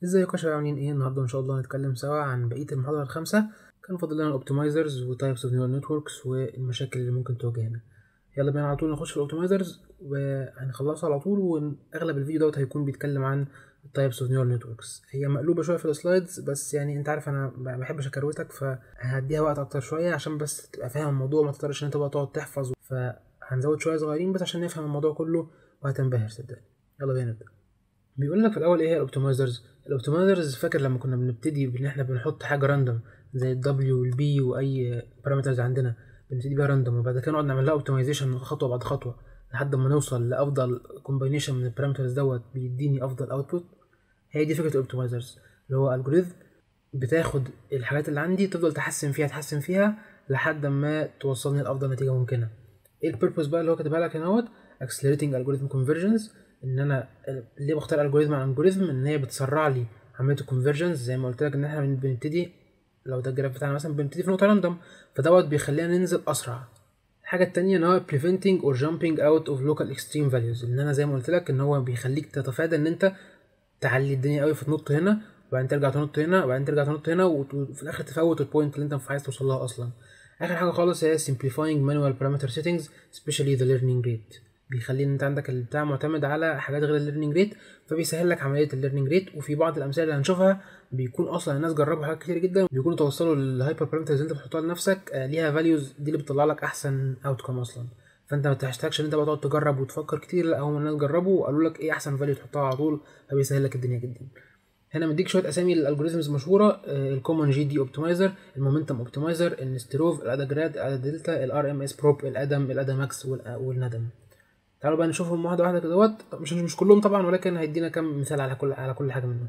ازيكم يا شباب عاملين ايه النهارده ان شاء الله هنتكلم سوا عن بقيه المحاضره الخامسه كان فاضل لنا الاوبتمايزرز وتايبس اوف نيورال نتوركس والمشاكل اللي ممكن تواجهنا يلا بينا على طول نخش في الاوبتمايزرز وهنخلصها على طول واغلب الفيديو دوت هيكون بيتكلم عن التايبس اوف نيورال نتوركس هي مقلوبه شويه في السلايدز بس يعني انت عارف انا ما بحبش اكروتك فهديها وقت اكتر شويه عشان بس تبقى فاهم الموضوع ما تضطرش ان انت بقى تقعد تحفظ فهنزود شويه صغيرين بس عشان نفهم الموضوع كله وهتنبهر صدقني يلا بينا نبدا بيقول لك في الاول ايه هي الاوبتمايزرز الاوبتمايزرز فاكر لما كنا بنبتدي بان احنا بنحط حاجه راندوم زي الدبليو والبي واي بارامترز عندنا بنبتدي بيها راندوم وبعد كده نقعد نعمل لها اوبتمايزيشن خطوه بعد خطوه لحد ما نوصل لافضل كومباينيشن من البارامترز دوت بيديني افضل اوتبوت هي دي فكره الاوبتمايزرز اللي هو الجوريزم بتاخد الحاجات اللي عندي تفضل تحسن فيها تحسن فيها لحد ما توصلني لافضل نتيجه ممكنه ايه البيربوز بقى اللي هو كاتبها لك هنا اهوت accelerating algorithm convergence ان انا ليه بختار الجوريزم عن الجوريزم ان هي بتسرع لي عمليه الكونفرجنس زي ما قلت لك ان احنا بنبتدي لو ده الجراف بتاعنا مثلا بنبتدي في نقطه راندوم فدوت بيخلينا ننزل اسرع الحاجه التانية ان هو preventing or jumping out of local extreme values ان انا زي ما قلت لك ان هو بيخليك تتفادى ان انت تعلي الدنيا قوي فتنط هنا وبعدين ترجع تنط هنا وبعدين ترجع تنط هنا وفي الاخر تفوت البوينت اللي انت مش عايز توصل لها اصلا اخر حاجه خالص هي simplifying manual parameter settings especially the learning rate بيخلي ان انت عندك البتاع معتمد على حاجات غير الليرنينج ريت فبيسهل لك عمليه الليرنينج ريت وفي بعض الامثله اللي هنشوفها بيكون اصلا الناس جربوا حاجات كتير جدا بيكونوا توصلوا للهايبر بارامترز اللي انت بتحطها لنفسك ليها فاليوز دي اللي بتطلع لك احسن اوتكم اصلا فانت ما تحتاجش ان انت بقى تقعد تجرب وتفكر كتير لا هم الناس جربوا وقالوا لك ايه احسن فاليو تحطها على طول فبيسهل لك الدنيا جدا هنا مديك شويه اسامي للالجوريزمز مشهوره الكومن جي دي اوبتمايزر المومنتم اوبتمايزر النستروف الاداجراد الادادلتا الار ام اس بروب الادم الاداماكس والندم تعالوا بقى نشوفهم واحده واحده كده مش مش كلهم طبعا ولكن هيدينا كام مثال على كل على كل حاجه منهم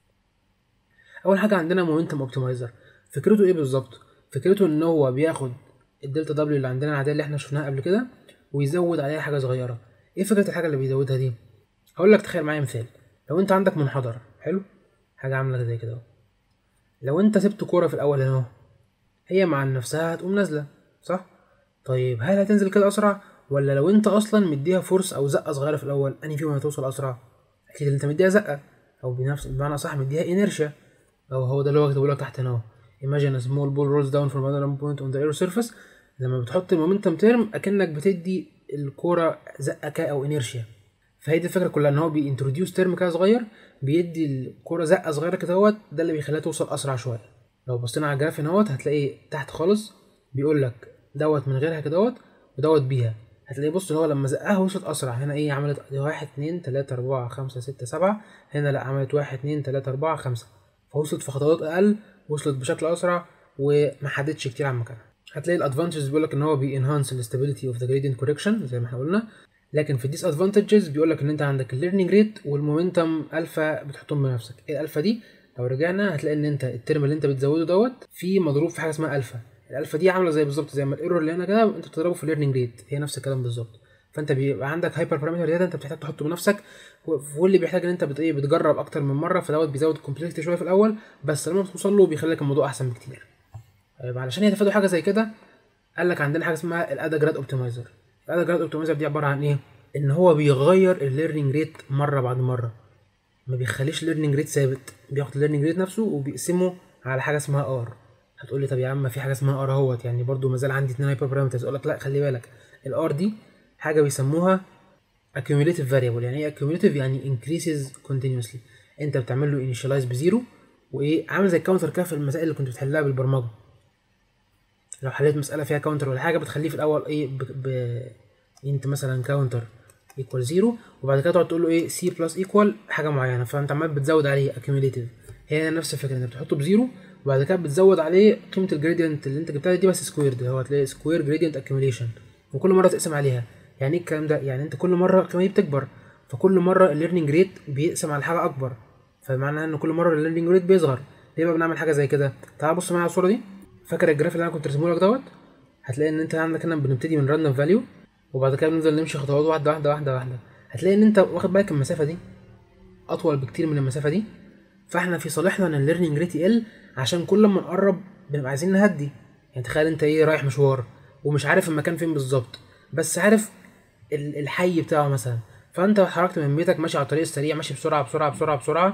اول حاجه عندنا مومنتم اوبتمايزر فكرته ايه بالظبط فكرته ان هو بياخد الدلتا دبليو اللي عندنا العاديه اللي احنا شفناها قبل كده ويزود عليها حاجه صغيره ايه فكره الحاجه اللي بيزودها دي هقول لك تخيل معايا مثال لو انت عندك منحدر حلو حاجه عامله زي كده لو انت سبت كوره في الاول هنا هي مع نفسها هتقوم نازله صح طيب هل هتنزل كده اسرع ولا لو انت اصلا مديها فورس او زقه صغيره في الاول انهي فيهم هتوصل اسرع اكيد انت مديها زقه او بنفس بمعنى صح مديها انيرشيا او هو ده اللي هو كاتبه لك تحت هنا اهو imagine a small ball rolls down from another point on the air surface لما بتحط المومنتم تيرم اكنك بتدي الكوره زقه كا او انيرشيا فهي دي الفكره كلها ان هو بينتروديوس تيرم كده صغير بيدي الكوره زقه صغيره كده اهوت ده اللي بيخليها توصل اسرع شويه لو بصينا على الجراف هنا اهوت هتلاقي تحت خالص بيقول لك دوت من غيرها كده اهوت ودوت بيها هتلاقي بص اللي هو لما زقها وصلت اسرع هنا ايه عملت واحد اتنين تلاتة اربعة خمسة ستة سبعة هنا لا عملت واحد اتنين تلاتة اربعة خمسة فوصلت في خطوات اقل وصلت بشكل اسرع وما حدتش كتير عن مكانها هتلاقي الادفانتجز بيقول لك ان هو بينهانس الاستابيليتي اوف ذا جريدينت كوركشن زي ما احنا قلنا لكن في الديس ادفانتجز بيقول لك ان انت عندك الليرنينج ريت والمومنتم الفا بتحطهم بنفسك ايه الالفا دي لو رجعنا هتلاقي ان انت الترم اللي انت بتزوده دوت في مضروب في حاجه اسمها الفا الالفا دي عامله زي بالظبط زي ما الايرور اللي هنا كده انت بتضربه في الليرنينج ريت هي نفس الكلام بالظبط فانت بيبقى عندك هايبر بارامتر زياده انت بتحتاج تحطه بنفسك واللي بيحتاج ان انت بت ايه بتجرب اكتر من مره فدوت بيزود الكومبلكسيتي شويه في الاول بس لما بتوصل له بيخلي لك الموضوع احسن بكتير طيب علشان يتفادوا حاجه زي كده قال لك عندنا حاجه اسمها الادا جراد اوبتمايزر الادا جراد اوبتمايزر دي عباره عن ايه ان هو بيغير الليرنينج ريت مره بعد مره ما بيخليش الليرنينج ريت ثابت بياخد الليرنينج ريت نفسه وبيقسمه على حاجه اسمها ار هتقول لي طب يا عم في حاجه اسمها ار اهوت يعني برضو مازال عندي اتنين هايبر بارامترز اقول لك لا خلي بالك الار دي حاجه بيسموها accumulative variable يعني ايه accumulative يعني increases continuously انت بتعمل له initialize بزيرو وايه عامل زي الكاونتر كده في المسائل اللي كنت بتحلها بالبرمجه لو حليت مساله فيها كاونتر ولا حاجه بتخليه في الاول ايه ب... ب... انت مثلا كاونتر ايكوال زيرو وبعد كده تقعد تقول له ايه سي بلس ايكوال حاجه معينه فانت عمال بتزود عليه accumulative هي نفس الفكره انت بتحطه بزيرو وبعد كده بتزود عليه قيمه الجريدينت اللي انت جبتها دي بس سكويرد هو هتلاقي سكوير جريدينت اكيوميليشن وكل مره تقسم عليها يعني ايه الكلام ده يعني انت كل مره القيمه دي بتكبر فكل مره الليرنينج ريت بيقسم على حاجه اكبر فمعناها ان كل مره الليرنينج ريت بيصغر ليه بقى بنعمل حاجه زي كده تعال بص معايا على الصوره دي فاكر الجراف اللي انا كنت رسمه لك دوت هتلاقي ان انت عندك هنا بنبتدي من راندوم فاليو وبعد كده بنفضل نمشي خطوات واحده واحده واحده واحده هتلاقي ان انت واخد بالك المسافه دي اطول بكتير من المسافه دي فاحنا في صالحنا ان الليرنينج ريت يقل عشان كل ما نقرب بنبقى عايزين نهدي يعني تخيل انت ايه رايح مشوار ومش عارف المكان فين بالظبط بس عارف الحي بتاعه مثلا فانت اتحركت من بيتك ماشي على الطريق السريع ماشي بسرعه بسرعه بسرعه بسرعه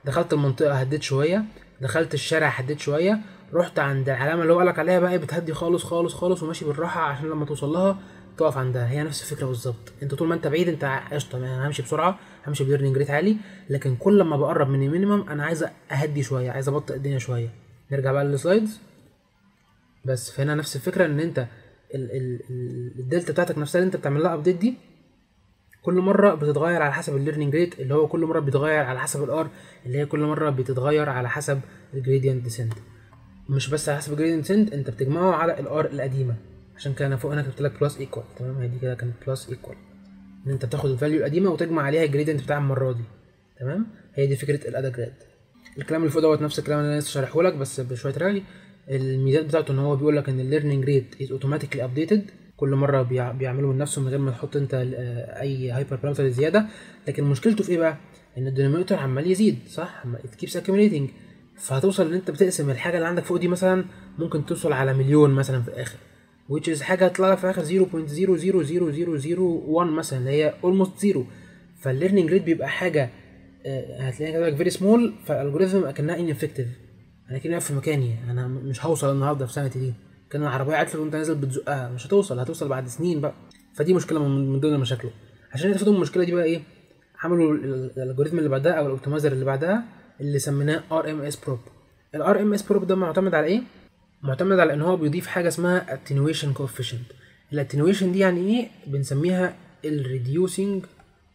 دخلت المنطقه هديت شويه دخلت الشارع هديت شويه رحت عند العلامه اللي هو قالك عليها بقى بتهدي خالص خالص خالص وماشي بالراحه عشان لما توصل لها تقف عندها هي نفس الفكره بالظبط انت طول ما انت بعيد انت قشطه انا همشي بسرعه همشي بليرنينج ريت عالي لكن كل ما بقرب من المينيمم انا عايز اهدي شويه عايز ابطئ الدنيا شويه نرجع بقى للسلايدز بس فهنا نفس الفكره ان انت ال ال ال الدلتا بتاعتك نفسها اللي انت بتعمل لها ابديت دي كل مره بتتغير على حسب الليرنينج ريت اللي هو كل مره بيتغير على حسب الار اللي هي كل مره بتتغير على حسب الجريدينت ديسنت مش بس على حسب الجريدينت ديسنت انت بتجمعه على الار القديمه عشان كده انا فوق هنا كتبت لك بلس ايكوال تمام هي دي كده كانت بلس ايكوال ان انت بتاخد الفاليو القديمه وتجمع عليها الجريدينت بتاع المره دي تمام هي دي فكره الادا جراد الكلام اللي فوق دوت نفس الكلام اللي انا لسه شارحه لك بس بشويه رغي الميزات بتاعته ان هو بيقول لك ان الليرنينج ريت از اوتوماتيكلي ابديتد كل مره بيعمله من نفسه من غير ما تحط انت اي هايبر بارامتر زياده لكن مشكلته في ايه بقى ان الديناميتر عمال يزيد صح ات كيبس اكيوميليتنج فهتوصل ان انت بتقسم الحاجه اللي عندك فوق دي مثلا ممكن توصل على مليون مثلا في الاخر which is حاجه هتطلع لك في الاخر 0.00001 مثلا اللي هي almost زيرو فالليرنينج ريت بيبقى حاجه هتلاقيها كده لك فيري سمول فالالجوريزم اكنها ان افكتيف انا كده في مكاني انا مش هوصل النهارده في سنتي دي كان العربيه عطلت وانت نازل بتزقها مش هتوصل هتوصل بعد سنين بقى فدي مشكله من ضمن مشاكله عشان يتفادوا من المشكله دي بقى ايه عملوا الالجوريزم اللي بعدها او الاوبتمايزر اللي بعدها اللي سميناه ار ام اس بروب الار ام اس بروب ده معتمد على ايه معتمد على ان هو بيضيف حاجه اسمها attenuation coefficient الاتنويشن دي يعني ايه بنسميها الريديوسينج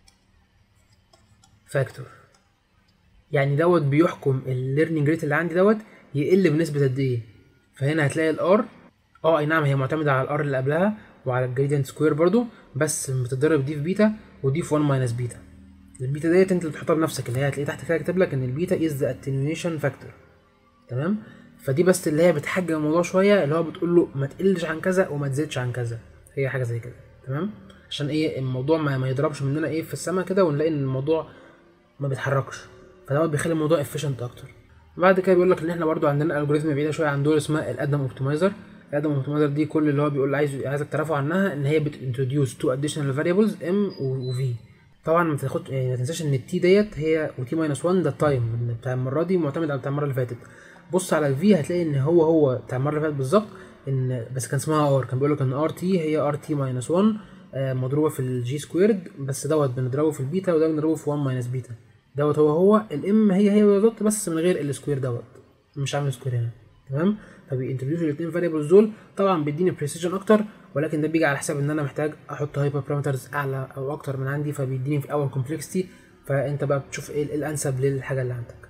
فاكتور يعني دوت بيحكم الليرنينج ريت اللي عندي دوت يقل بنسبه قد ايه فهنا هتلاقي الار اه اي نعم هي معتمده على الار اللي قبلها وعلى الجريدينت سكوير برضو بس بتتضرب دي في بيتا ودي في 1 ماينس بيتا البيتا ديت انت اللي بتحطها بنفسك اللي هي هتلاقي تحت كده كاتب لك ان البيتا از ذا اتنيويشن فاكتور تمام فدي بس اللي هي بتحجم الموضوع شويه اللي هو بتقول له ما تقلش عن كذا وما تزيدش عن كذا هي حاجه زي كده تمام عشان ايه الموضوع ما, ما يضربش مننا ايه في السماء كده ونلاقي ان الموضوع ما بيتحركش فدوت بيخلي الموضوع افيشنت اكتر بعد كده بيقول لك ان احنا برضو عندنا الجوريزم بعيده شويه عن دول اسمها الادم اوبتمايزر الادم اوبتمايزر دي كل اللي هو بيقول عايز عايزك تعرفوا عنها ان هي بتintroduce تو اديشنال فاريبلز ام وفي طبعا ما تاخد يعني ما تنساش ان التي ديت هي وتي ماينس 1 ده التايم بتاع المره دي معتمد على بتاع المره اللي فاتت بص على الفي هتلاقي ان هو هو بتاع المره اللي فاتت بالظبط ان بس كان اسمها ار كان بيقول لك ان ار تي هي ار تي ماينس 1 مضروبه في الجي سكويرد بس دوت بنضربه في البيتا وده بنضربه في 1 ماينس بيتا دوت هو هو الام هي هي بالظبط بس من غير السكوير دوت مش عامل سكوير هنا تمام فبينتروديوس الاثنين فاريبلز دول طبعا بيديني بريسيجن اكتر ولكن ده بيجي على حساب ان انا محتاج احط هايبر بارامترز اعلى او اكتر من عندي فبيديني في الاول كومبلكسيتي فانت بقى بتشوف ايه الانسب للحاجه اللي عندك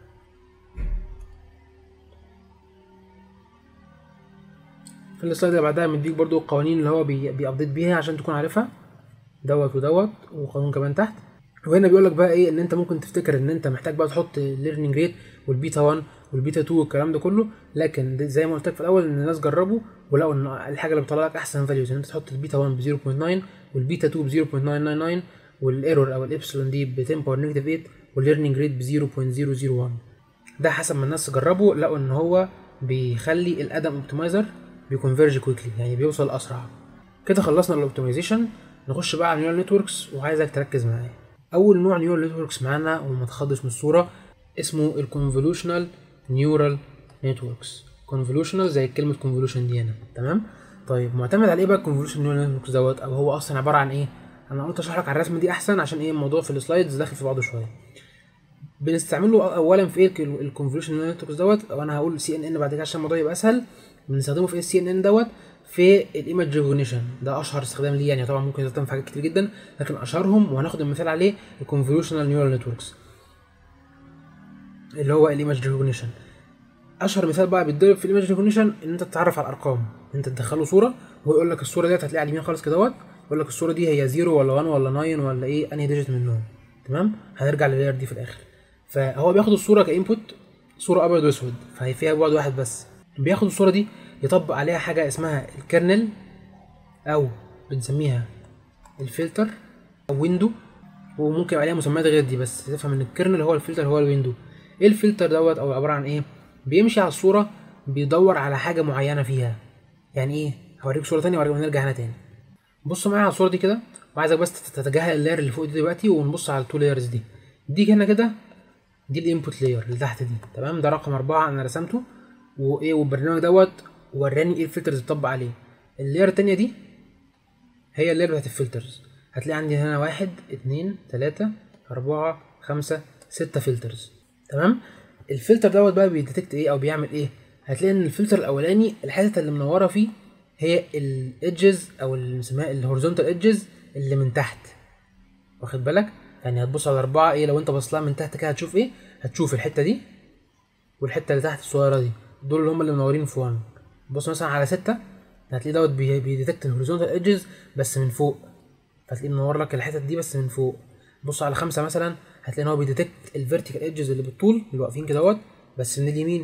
في السلايد اللي بعدها مديك برضو القوانين اللي هو بيابديت بيها عشان تكون عارفها دوت ودوت وقانون كمان تحت وهنا بيقول لك بقى ايه ان انت ممكن تفتكر ان انت محتاج بقى تحط الليرنينج ريت والبيتا 1 والبيتا 2 والكلام ده كله لكن زي ما قلت لك في الاول ان الناس جربوا ولقوا ان الحاجه اللي بتطلع لك احسن فاليوز ان انت تحط البيتا 1 ب 0.9 والبيتا 2 ب 0.999 والايرور او الابسلون دي ب 10 باور نيجاتيف 8 والليرنينج ريت ب 0.001 ده حسب ما الناس جربوا لقوا ان هو بيخلي الادم اوبتمايزر بيكونفيرج كويكلي يعني بيوصل اسرع كده خلصنا الاوبتمايزيشن نخش بقى على النيورال نتوركس وعايزك تركز معايا اول نوع نيورال نتوركس معانا وما تخضش من الصوره اسمه الكونفولوشنال نيورال نتوركس كونفولوشنال زي كلمه كونفولوشن دي هنا تمام طيب معتمد على ايه بقى الكونفولوشن نيورال نتوركس دوت او هو اصلا عباره عن ايه انا قلت اشرح لك على الرسمه دي احسن عشان ايه الموضوع في السلايدز داخل في بعضه شويه بنستعمله اولا في ايه الكونفولوشن نيورال نتوركس دوت وانا هقول سي ان ان بعد كده عشان الموضوع يبقى اسهل بنستخدمه في السي ان ان دوت في الايمج ريكوجنيشن ده اشهر استخدام ليه يعني طبعا ممكن يستخدم في حاجات كتير جدا لكن اشهرهم وهناخد المثال عليه الكونفولوشنال نيورال نتوركس اللي هو الايمج ريكوجنيشن اشهر مثال بقى بيتضرب في الايمج ريكوجنيشن ان انت تتعرف على الارقام انت تدخله صوره وهو يقول لك الصوره ديت هتلاقيها على اليمين خالص كده دوت يقول لك الصوره دي هي 0 ولا 1 ولا 9 ولا ايه انهي ديجيت منهم تمام هنرجع لللاير دي في الاخر فهو بياخد الصوره كانبوت صوره ابيض واسود فهي فيها بعد واحد بس بياخد الصوره دي يطبق عليها حاجه اسمها الكرنل او بنسميها الفلتر او ويندو وممكن عليها مسميات غير دي بس تفهم ان الكرنل هو الفلتر هو الويندو ايه الفلتر دوت او عباره عن ايه بيمشي على الصوره بيدور على حاجه معينه فيها يعني ايه هوريك صوره تانية وبعد نرجع هنا تاني بص معايا على الصوره دي كده وعايزك بس تتجاهل اللاير اللي فوق دي دلوقتي ونبص على التو لايرز دي دي هنا كده دي الانبوت لاير اللي تحت دي تمام ده رقم أربعة انا رسمته وايه والبرنامج دوت وراني ايه الفلترز اللي بتطبق عليه اللاير التانية دي هي اللاير بتاعت الفلترز هتلاقي عندي هنا واحد اتنين تلاتة أربعة خمسة ستة فلترز تمام الفلتر دوت بقى بيديتكت ايه او بيعمل ايه هتلاقي ان الفلتر الاولاني الحتت اللي منوره فيه هي الايدجز او اللي بنسميها الهوريزونتال ايدجز اللي من تحت واخد بالك يعني هتبص على أربعة ايه لو انت بص لها من تحت كده هتشوف ايه هتشوف الحتة دي والحتة اللي تحت الصغيرة دي دول اللي هم اللي منورين في 1 بص مثلا على ستة هتلاقي دوت بي- بيديتكت الهوريزونتال ايدجز بس من فوق هتلاقيه منور لك الحتت دي بس من فوق بص على خمسة مثلا هتلاقي ان هو بيديتكت الفيرتيكال ايدجز اللي بالطول اللي واقفين كده دوت بس من اليمين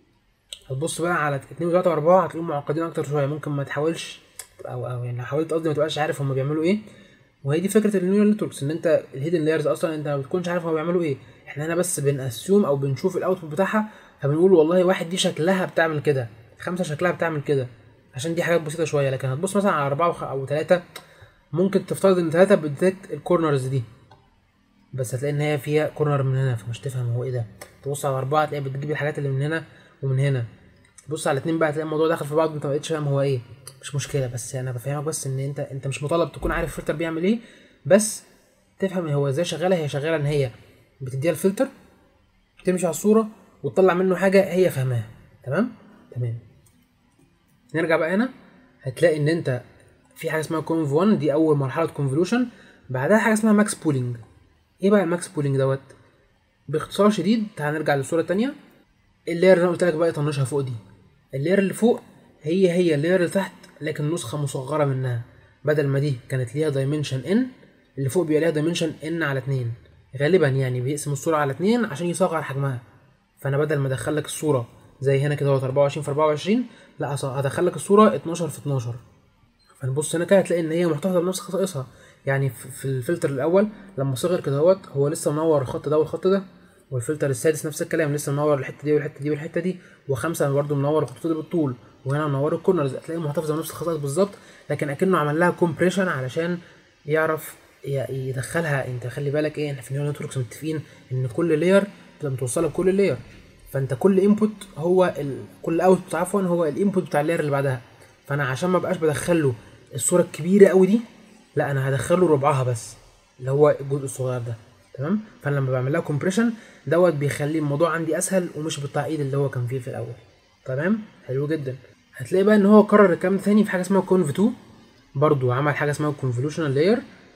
هتبص بقى على اتنين وتلاتة وأربعة هتلاقيهم معقدين أكتر شوية ممكن ما تحاولش أو أو يعني لو حاولت قصدي ما تبقاش عارف هما بيعملوا إيه وهي دي فكرة النيورال نتوركس إن أنت الهيدن لايرز أصلا أنت ما بتكونش عارف هما بيعملوا إيه إحنا هنا بس بنأسيوم أو بنشوف الأوتبوت بتاعها فبنقول والله واحد دي شكلها بتعمل كده خمسة شكلها بتعمل كده عشان دي حاجات بسيطة شوية لكن هتبص مثلا على أربعة وخ- أو تلاتة ممكن تفترض إن تلاتة بتديتكت الكورنرز دي بس هتلاقي ان هي فيها كورنر من هنا فمش تفهم هو ايه ده تبص على اربعه تلاقي بتجيب الحاجات اللي من هنا ومن هنا تبص على اتنين بقى تلاقي الموضوع داخل في بعض وانت ما بقتش فاهم هو ايه مش مشكله بس انا بفهمك بس ان انت انت مش مطالب تكون عارف الفلتر بيعمل ايه بس تفهم هو ازاي شغاله هي شغاله ان هي بتديها الفلتر تمشي على الصوره وتطلع منه حاجه هي فاهماها تمام تمام نرجع بقى هنا هتلاقي ان انت في حاجه اسمها كونف 1 دي اول مرحله كونفولوشن بعدها حاجه اسمها ماكس بولينج ايه بقى الماكس بولينج دوت باختصار شديد تعال نرجع للصوره التانية اللاير اللي انا قلت لك بقى طنشها فوق دي اللاير اللي فوق هي هي اللاير اللي تحت لكن نسخه مصغره منها بدل ما دي كانت ليها دايمنشن ان اللي فوق بيبقى ليها دايمنشن ان على اتنين غالبا يعني بيقسم الصوره على اتنين عشان يصغر حجمها فانا بدل ما ادخل لك الصوره زي هنا كده اهوت 24 في 24 لا أص- هدخل لك الصوره 12 في 12 فنبص هنا كده هتلاقي ان هي محتفظه بنفس خصائصها يعني في في الفلتر الاول لما صغر كده اهوت هو لسه منور الخط ده والخط ده والفلتر السادس نفس الكلام لسه منور الحته دي والحته دي والحته دي وخمسه برضه منور الخطوط دي بالطول وهنا منور الكورنرز هتلاقي محتفظه بنفس الخصائص بالظبط لكن اكنه عمل لها كومبريشن علشان يعرف ي- يدخلها انت خلي بالك ايه احنا في نيورال نتوركس متفقين ان كل لاير تبقى متوصله بكل لاير فانت كل انبوت هو ال... كل اوتبوت عفوا هو الانبوت بتاع اللاير اللي بعدها فانا عشان ما بقاش بدخل له الصوره الكبيره قوي دي لا انا هدخله ربعها بس اللي هو الجزء الصغير ده تمام فانا لما بعمل لها كومبريشن دوت بيخلي الموضوع عندي اسهل ومش بالتعقيد اللي هو كان فيه في الاول تمام حلو جدا هتلاقي بقى ان هو كرر الكلام ده تاني في حاجه اسمها كونف 2 برضو عمل حاجه اسمها كونفولوشنال لاير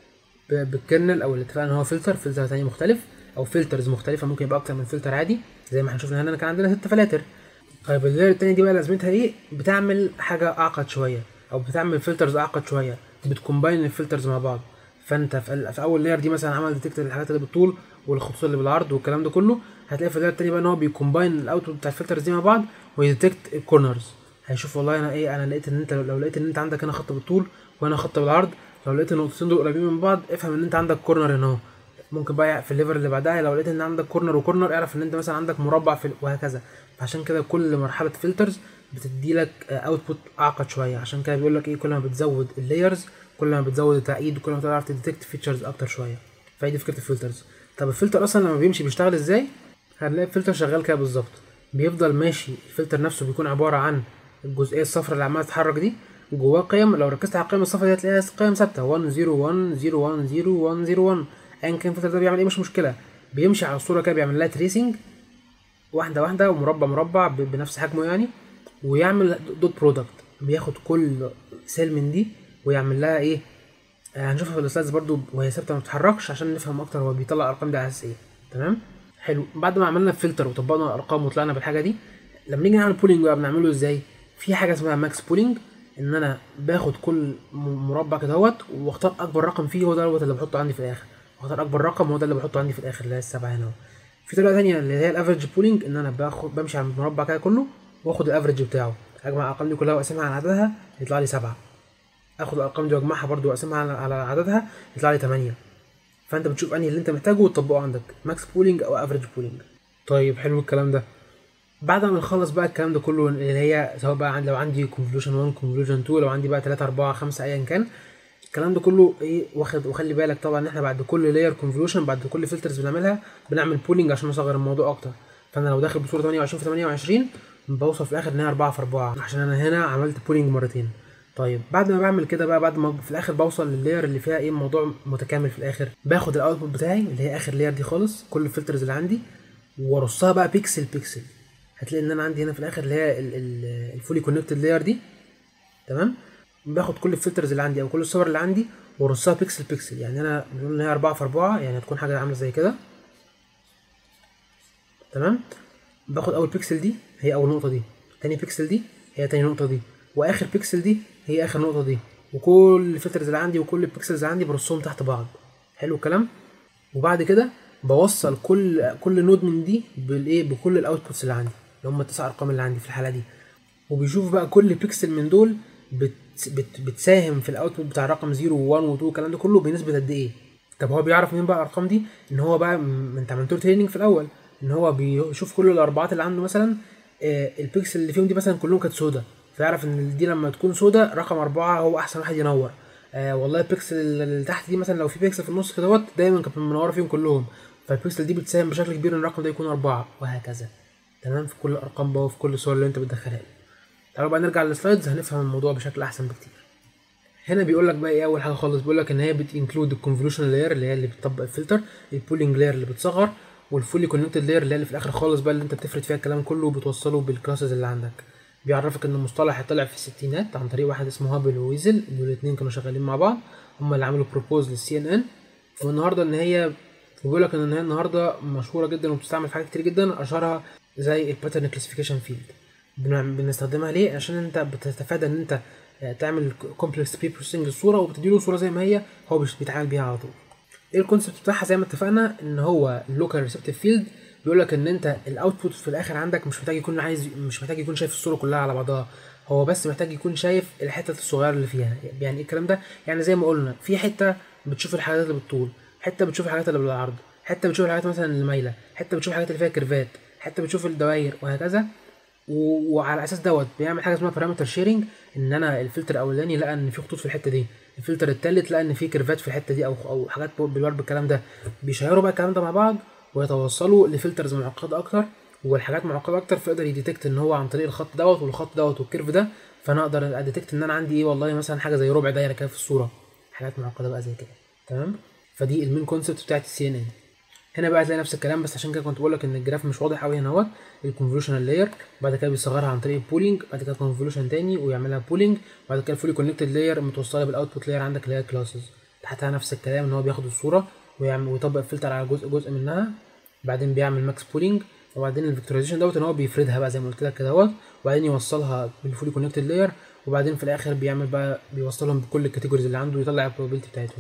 بالكرنل او اللي اتفقنا ان هو فلتر فلتر تاني مختلف او فلترز مختلفه ممكن يبقى اكتر من فلتر عادي زي ما احنا شفنا هنا كان عندنا ست فلاتر طيب اللاير التانية دي بقى لازمتها ايه بتعمل حاجه اعقد شويه او بتعمل فلترز اعقد شويه بتكومباين الفلترز مع بعض فانت في, ال- في اول لاير دي مثلا عمل ديتكت الحاجات اللي بالطول والخطوط اللي بالعرض والكلام ده كله هتلاقي في اللاير التانية بقى ان هو بيكومباين الاوتبوت بتاع الفلترز دي مع بعض ويديتكت الكورنرز هيشوف والله انا ايه انا لقيت ان انت لو لقيت ان انت عندك هنا خط بالطول وهنا خط بالعرض لو لقيت النقطتين دول قريبين من بعض افهم ان انت عندك كورنر هنا اهو ممكن بقى في الليفر اللي بعدها لو لقيت ان عندك كورنر وكورنر اعرف ان انت مثلا عندك مربع في ال- وهكذا فعشان كده كل مرحله فلترز بتدي لك اوتبوت اعقد شويه عشان كده بيقول لك ايه كل ما بتزود اللايرز كل ما بتزود التعقيد كل ما تعرف تديتكت فيتشرز اكتر شويه فهي دي فكره الفلترز طب الفلتر اصلا لما بيمشي بيشتغل ازاي هنلاقي الفلتر شغال كده بالظبط بيفضل ماشي الفلتر نفسه بيكون عباره عن الجزئيه الصفراء اللي عماله تتحرك دي وجواه قيم لو ركزت على القيم الصفراء دي هتلاقيها قيم ثابته 1 0 1 0 1 0 1 0 1 ايا كان الفلتر ده بيعمل ايه مش مشكله بيمشي على الصوره كده بيعمل لها تريسنج واحده واحده ومربع مربع ب- بنفس حجمه يعني ويعمل دوت برودكت بياخد كل سيل من دي ويعمل لها ايه آه، هنشوفها في السلايدز برضو وهي ثابته ما بتتحركش عشان نفهم اكتر هو بيطلع الارقام دي على اساس ايه تمام حلو بعد ما عملنا الفلتر وطبقنا الارقام وطلعنا بالحاجه دي لما نيجي نعمل بولينج بقى بنعمله ازاي في حاجه اسمها ماكس بولينج ان انا باخد كل م- مربع كده اهوت واختار اكبر رقم فيه هو ده اللي بحطه عندي في الاخر واختار اكبر رقم هو ده اللي بحطه عندي في الاخر اللي هي السبعه هنا اهو. في طريقه تانية اللي هي الافريج بولينج ان انا باخد بمشي على المربع كده كله واخد الافريج بتاعه اجمع الارقام دي كلها واقسمها على عددها يطلع لي سبعه اخد الارقام دي واجمعها برضو واقسمها على, على عددها يطلع لي 8 فانت بتشوف انهي اللي انت محتاجه وتطبقه عندك ماكس بولينج او افريج بولينج طيب حلو الكلام ده بعد ما نخلص بقى الكلام ده كله اللي هي سواء بقى عندي لو عندي كونفولوشن 1 كونفولوشن 2 لو عندي بقى 3 4 5 ايا كان الكلام ده كله ايه واخد وخلي بالك طبعا ان احنا بعد كل لاير كونفولوشن بعد كل فلترز بنعملها بنعمل بولينج عشان نصغر الموضوع اكتر فانا لو داخل بصوره 28 في 28 بوصل في الاخر ان هي 4 في 4 عشان انا هنا عملت بولينج مرتين طيب بعد ما بعمل كده بقى بعد ما في الاخر بوصل لللاير اللي فيها ايه الموضوع متكامل في الاخر باخد الاوتبوت بتاعي اللي هي اخر لاير دي خالص كل الفلترز اللي عندي وارصها بقى بيكسل بيكسل هتلاقي ان انا عندي هنا في الاخر اللي هي الفولي كونكتد لاير دي تمام باخد كل الفلترز اللي عندي او كل الصور اللي عندي وارصها بيكسل بيكسل يعني انا بنقول ان هي 4 في 4 يعني هتكون حاجه عامله زي كده تمام باخد اول بيكسل دي هي اول نقطه دي تاني بيكسل دي هي تاني نقطه دي واخر بيكسل دي هي اخر نقطه دي وكل الفلترز اللي عندي وكل البيكسلز اللي عندي برصهم تحت بعض حلو الكلام وبعد كده بوصل كل كل نود من دي بالايه بكل الاوتبوتس اللي عندي اللي هم التسع ارقام اللي عندي في الحاله دي وبيشوف بقى كل بيكسل من دول بت بت بتساهم في الاوتبوت بتاع رقم 0 و1 و2 الكلام ده كله بنسبه قد ايه طب هو بيعرف منين بقى الارقام دي ان هو بقى م- انت عملت له تريننج في الاول ان هو بيشوف كل الاربعات اللي عنده مثلا آه، البيكسل اللي فيهم دي مثلا كلهم كانت سودا فيعرف ان دي لما تكون سودا رقم أربعة هو احسن واحد ينور آه والله البيكسل اللي تحت دي مثلا لو في بيكسل في النص كده دايما كانت منوره فيهم كلهم فالبيكسل دي بتساهم بشكل كبير ان الرقم ده يكون أربعة وهكذا تمام في كل الارقام بقى وفي كل الصور اللي انت بتدخلها لي تعالوا بقى نرجع للسلايدز هنفهم الموضوع بشكل احسن بكتير هنا بيقول لك بقى ايه اول حاجه خالص بيقول لك ان هي بتنكلود الكونفولوشن لاير اللي هي اللي بتطبق الفلتر البولينج لاير اللي بتصغر والفولي كونكتد لاير اللي هي اللي في الاخر خالص بقى اللي انت بتفرد فيها الكلام كله وبتوصله بالكلاسز اللي عندك بيعرفك ان المصطلح طلع في الستينات عن طريق واحد اسمه هابل وويزل دول الاثنين كانوا شغالين مع بعض هم اللي عملوا بروبوز للسي ان ان والنهارده ان هي وبيقول لك ان هي النهارده مشهوره جدا وبتستعمل في حاجات كتير جدا اشهرها زي الباترن كلاسيفيكيشن فيلد بنستخدمها ليه عشان انت بتتفادى ان انت تعمل كومبلكس بري بروسيسنج للصوره وبتديله صوره زي ما هي هو مش بيتعامل بيها على طول ايه الكونسيبت بتاعها زي ما اتفقنا ان هو اللوكال ريسبتيف فيلد بيقول لك ان انت الاوتبوت في الاخر عندك مش محتاج يكون عايز مش محتاج يكون شايف الصوره كلها على بعضها هو بس محتاج يكون شايف الحتت الصغيره اللي فيها يعني ايه الكلام ده يعني زي ما قلنا في حته بتشوف الحاجات اللي بالطول حته بتشوف الحاجات اللي بالعرض حته بتشوف الحاجات مثلا اللي مايله حته بتشوف الحاجات اللي فيها كيرفات حته بتشوف الدوائر وهكذا و... وعلى اساس دوت بيعمل حاجه اسمها بارامتر شيرنج ان انا الفلتر الاولاني لقى ان في خطوط في الحته دي الفلتر الثالث لقى ان في كيرفات في الحته دي او او حاجات بالورب بالكلام ده بيشيروا بقى الكلام ده مع بعض ويتوصلوا لفلترز معقده اكتر والحاجات معقده اكتر فيقدر يديتكت ان هو عن طريق الخط دوت والخط دوت والكيرف ده فانا eقدر اديتكت ان انا عندي ايه والله مثلا حاجه زي ربع دايره كده في الصوره حاجات معقده بقى زي كده تمام فدي المين كونسبت بتاعت السي ان ان هنا بقى هتلاقي نفس الكلام بس عشان كده كنت بقول لك ان الجراف مش واضح قوي هنا اهوت الكونفولوشن لاير بعد كده بيصغرها عن طريق البولينج بعد كده كونفولوشن تاني ويعملها بولينج بعد كده الفولي كونكتد لاير متوصله بالاوتبوت لاير عندك اللي هي كلاسز تحتها نفس الكلام ان هو بياخد الصوره ويعمل ويطبق الفلتر على جزء جزء منها بعدين بيعمل ماكس بولينج وبعدين الفيكتورايزيشن دوت ان هو بيفردها بقى زي ما قلت لك كده اهوت وبعدين يوصلها بالفولي كونكتد لاير وبعدين في الاخر بيعمل بقى بيوصلهم بكل الكاتيجوريز اللي عنده ويطلع البروبابيلتي بتاعتهم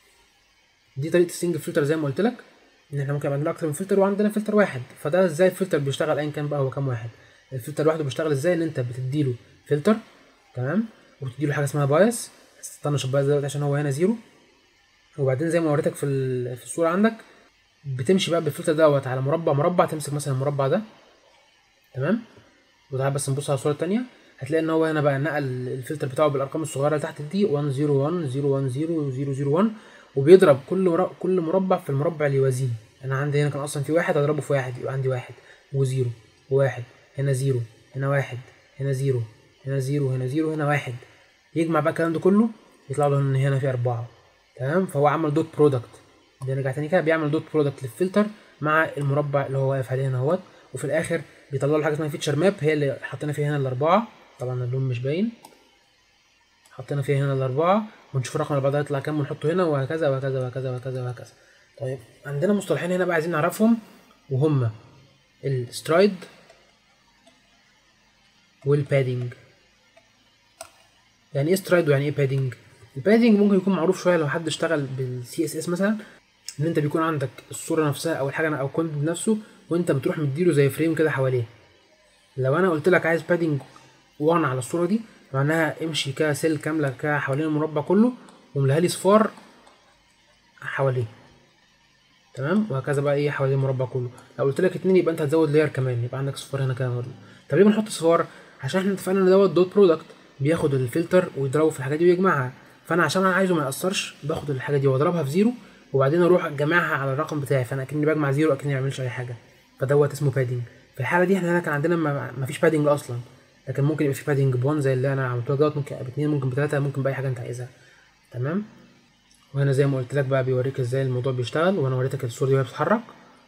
دي طريقه السنجل فلتر زي ما قلت لك ان احنا ممكن يبقى عندنا اكتر من فلتر وعندنا فلتر واحد فده ازاي الفلتر بيشتغل ايا كان بقى هو كام واحد الفلتر لوحده بيشتغل ازاي ان انت بتديله فلتر تمام وبتديله حاجه اسمها بايس استنى البايس دلوقتي عشان هو هنا زيرو وبعدين زي ما وريتك في في الصوره عندك بتمشي بقى بالفلتر دوت على مربع مربع تمسك مثلا المربع ده تمام وتعال بس نبص على الصوره الثانيه هتلاقي ان هو هنا بقى نقل الفلتر بتاعه بالارقام الصغيره اللي تحت دي 101 010 001 وبيضرب كل مربع كل مربع في المربع اللي يوازيه انا عندي هنا كان اصلا في واحد اضربه في واحد يبقى عندي واحد وزيرو وواحد هنا زيرو هنا واحد هنا زيرو هنا زيرو هنا زيرو هنا واحد يجمع بقى الكلام ده كله يطلع له ان هنا في اربعه تمام فهو عمل دوت برودكت بنرجع تاني كده بيعمل دوت برودكت للفلتر مع المربع اللي هو واقف عليه هنا اهوت وفي الاخر بيطلع له حاجه اسمها فيتشر ماب هي اللي حطينا فيها هنا الاربعه طبعا اللون مش باين حطينا فيها هنا الاربعه ونشوف الرقم اللي بعدها يطلع كام ونحطه هنا وهكذا وهكذا وهكذا وهكذا وهكذا طيب عندنا مصطلحين هنا بقى عايزين نعرفهم وهما السترايد والبادنج يعني ايه سترايد ويعني ايه بادنج البادنج ممكن يكون معروف شويه لو حد اشتغل بالسي اس اس مثلا ان انت بيكون عندك الصوره نفسها او الحاجه او الكونتنت نفسه وانت بتروح مديله زي فريم كده حواليه لو انا قلت لك عايز بادنج 1 على الصوره دي معناها امشي كده سيل كامله كده حوالين المربع كله واملاها لي صفار حواليه تمام وهكذا بقى ايه حوالين المربع كله لو قلت لك اتنين يبقى انت هتزود لاير كمان يبقى عندك صفار هنا كده برضه طب ليه بنحط صفار عشان احنا اتفقنا ان دوت دوت برودكت بياخد الفلتر ويضربه في الحاجات دي ويجمعها فانا عشان انا عايزه ما ياثرش باخد الحاجه دي واضربها في زيرو وبعدين اروح اجمعها على الرقم بتاعي فانا اكني بجمع زيرو اكني ما بعملش اي حاجه فدوت اسمه بادنج في الحاله دي احنا هنا كان عندنا ما ما فيش بادنج اصلا لكن ممكن يبقى في بادنج ب1 زي اللي انا عملته دوت ممكن يبقى باتنين ممكن بتلاته ممكن باي حاجه انت عايزها تمام وهنا زي ما قلت لك بقى بيوريك ازاي الموضوع بيشتغل وانا وريتك الصوره دي وهي بتتحرك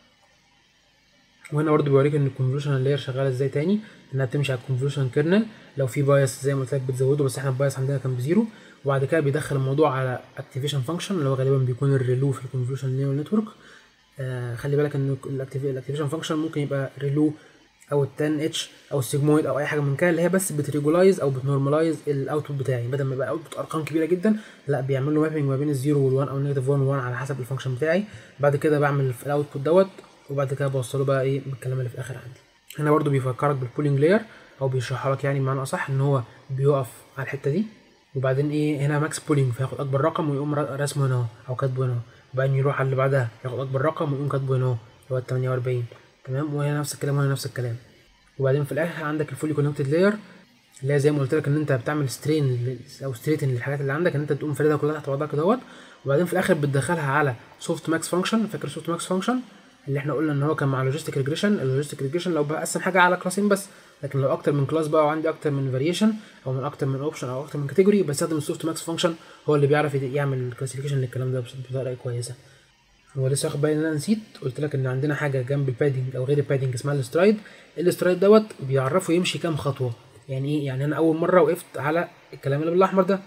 وهنا برضه بيوريك ان الكونفولوشن لاير شغاله ازاي تاني انها بتمشي على الكونفولوشن كيرنل لو في بايس زي ما قلت لك بتزوده بس احنا البايس عندنا كان بزيرو وبعد كده بيدخل الموضوع على اكتيفيشن فانكشن اللي هو غالبا بيكون الريلو في الكونفولوشن نيورال نتورك آه خلي بالك ان الاكتيفيشن فانكشن ممكن يبقى ريلو او ال 10 اتش او السيجمويد او اي حاجه من كده اللي هي بس بتريجولايز او بتنورماليز الاوتبوت بتاعي بدل ما يبقى اوتبوت ارقام كبيره جدا لا بيعمل له مابنج ما بين الزيرو وال1 او نيجاتيف 1 و1 على حسب الفانكشن بتاعي بعد كده بعمل الاوتبوت دوت وبعد كده بوصله بقى ايه بالكلام اللي في الاخر عندي هنا برضو بيفكرك بالبولينج لاير او بيشرحها لك يعني بمعنى اصح ان هو بيقف على الحته دي وبعدين ايه هنا ماكس بولينج فياخد اكبر رقم ويقوم رسمه هنا او كاتبه هنا وبعدين يروح على اللي بعدها ياخد اكبر رقم ويقوم كاتبه هنا اللي هو ال 48 تمام وهنا نفس الكلام وهنا نفس الكلام وبعدين في الاخر عندك الفولي كونكتد لاير اللي هي زي ما قلت لك ان انت بتعمل سترين او ستريتن للحاجات اللي عندك ان انت تقوم فاردها كلها تحت بعضها كده اهوت وبعدين في الاخر بتدخلها على سوفت ماكس فانكشن فاكر سوفت ماكس فانكشن اللي احنا قلنا ان هو كان مع لوجيستيك ريجريشن اللوجيستيك ريجريشن لو بقسم حاجه على كلاسين بس لكن لو اكتر من كلاس بقى وعندي اكتر من فاريشن او من اكتر من اوبشن او اكتر من كاتيجوري بستخدم السوفت ماكس فانكشن هو اللي بيعرف يعمل كلاسيفيكيشن للكلام ده بطريقه كويسه هو لسه واخد بالي ان انا نسيت قلت لك ان عندنا حاجه جنب البادنج او غير البادنج اسمها السترايد السترايد دوت بيعرفه يمشي كام خطوه يعني ايه يعني انا اول مره وقفت على الكلام اللي بالاحمر ده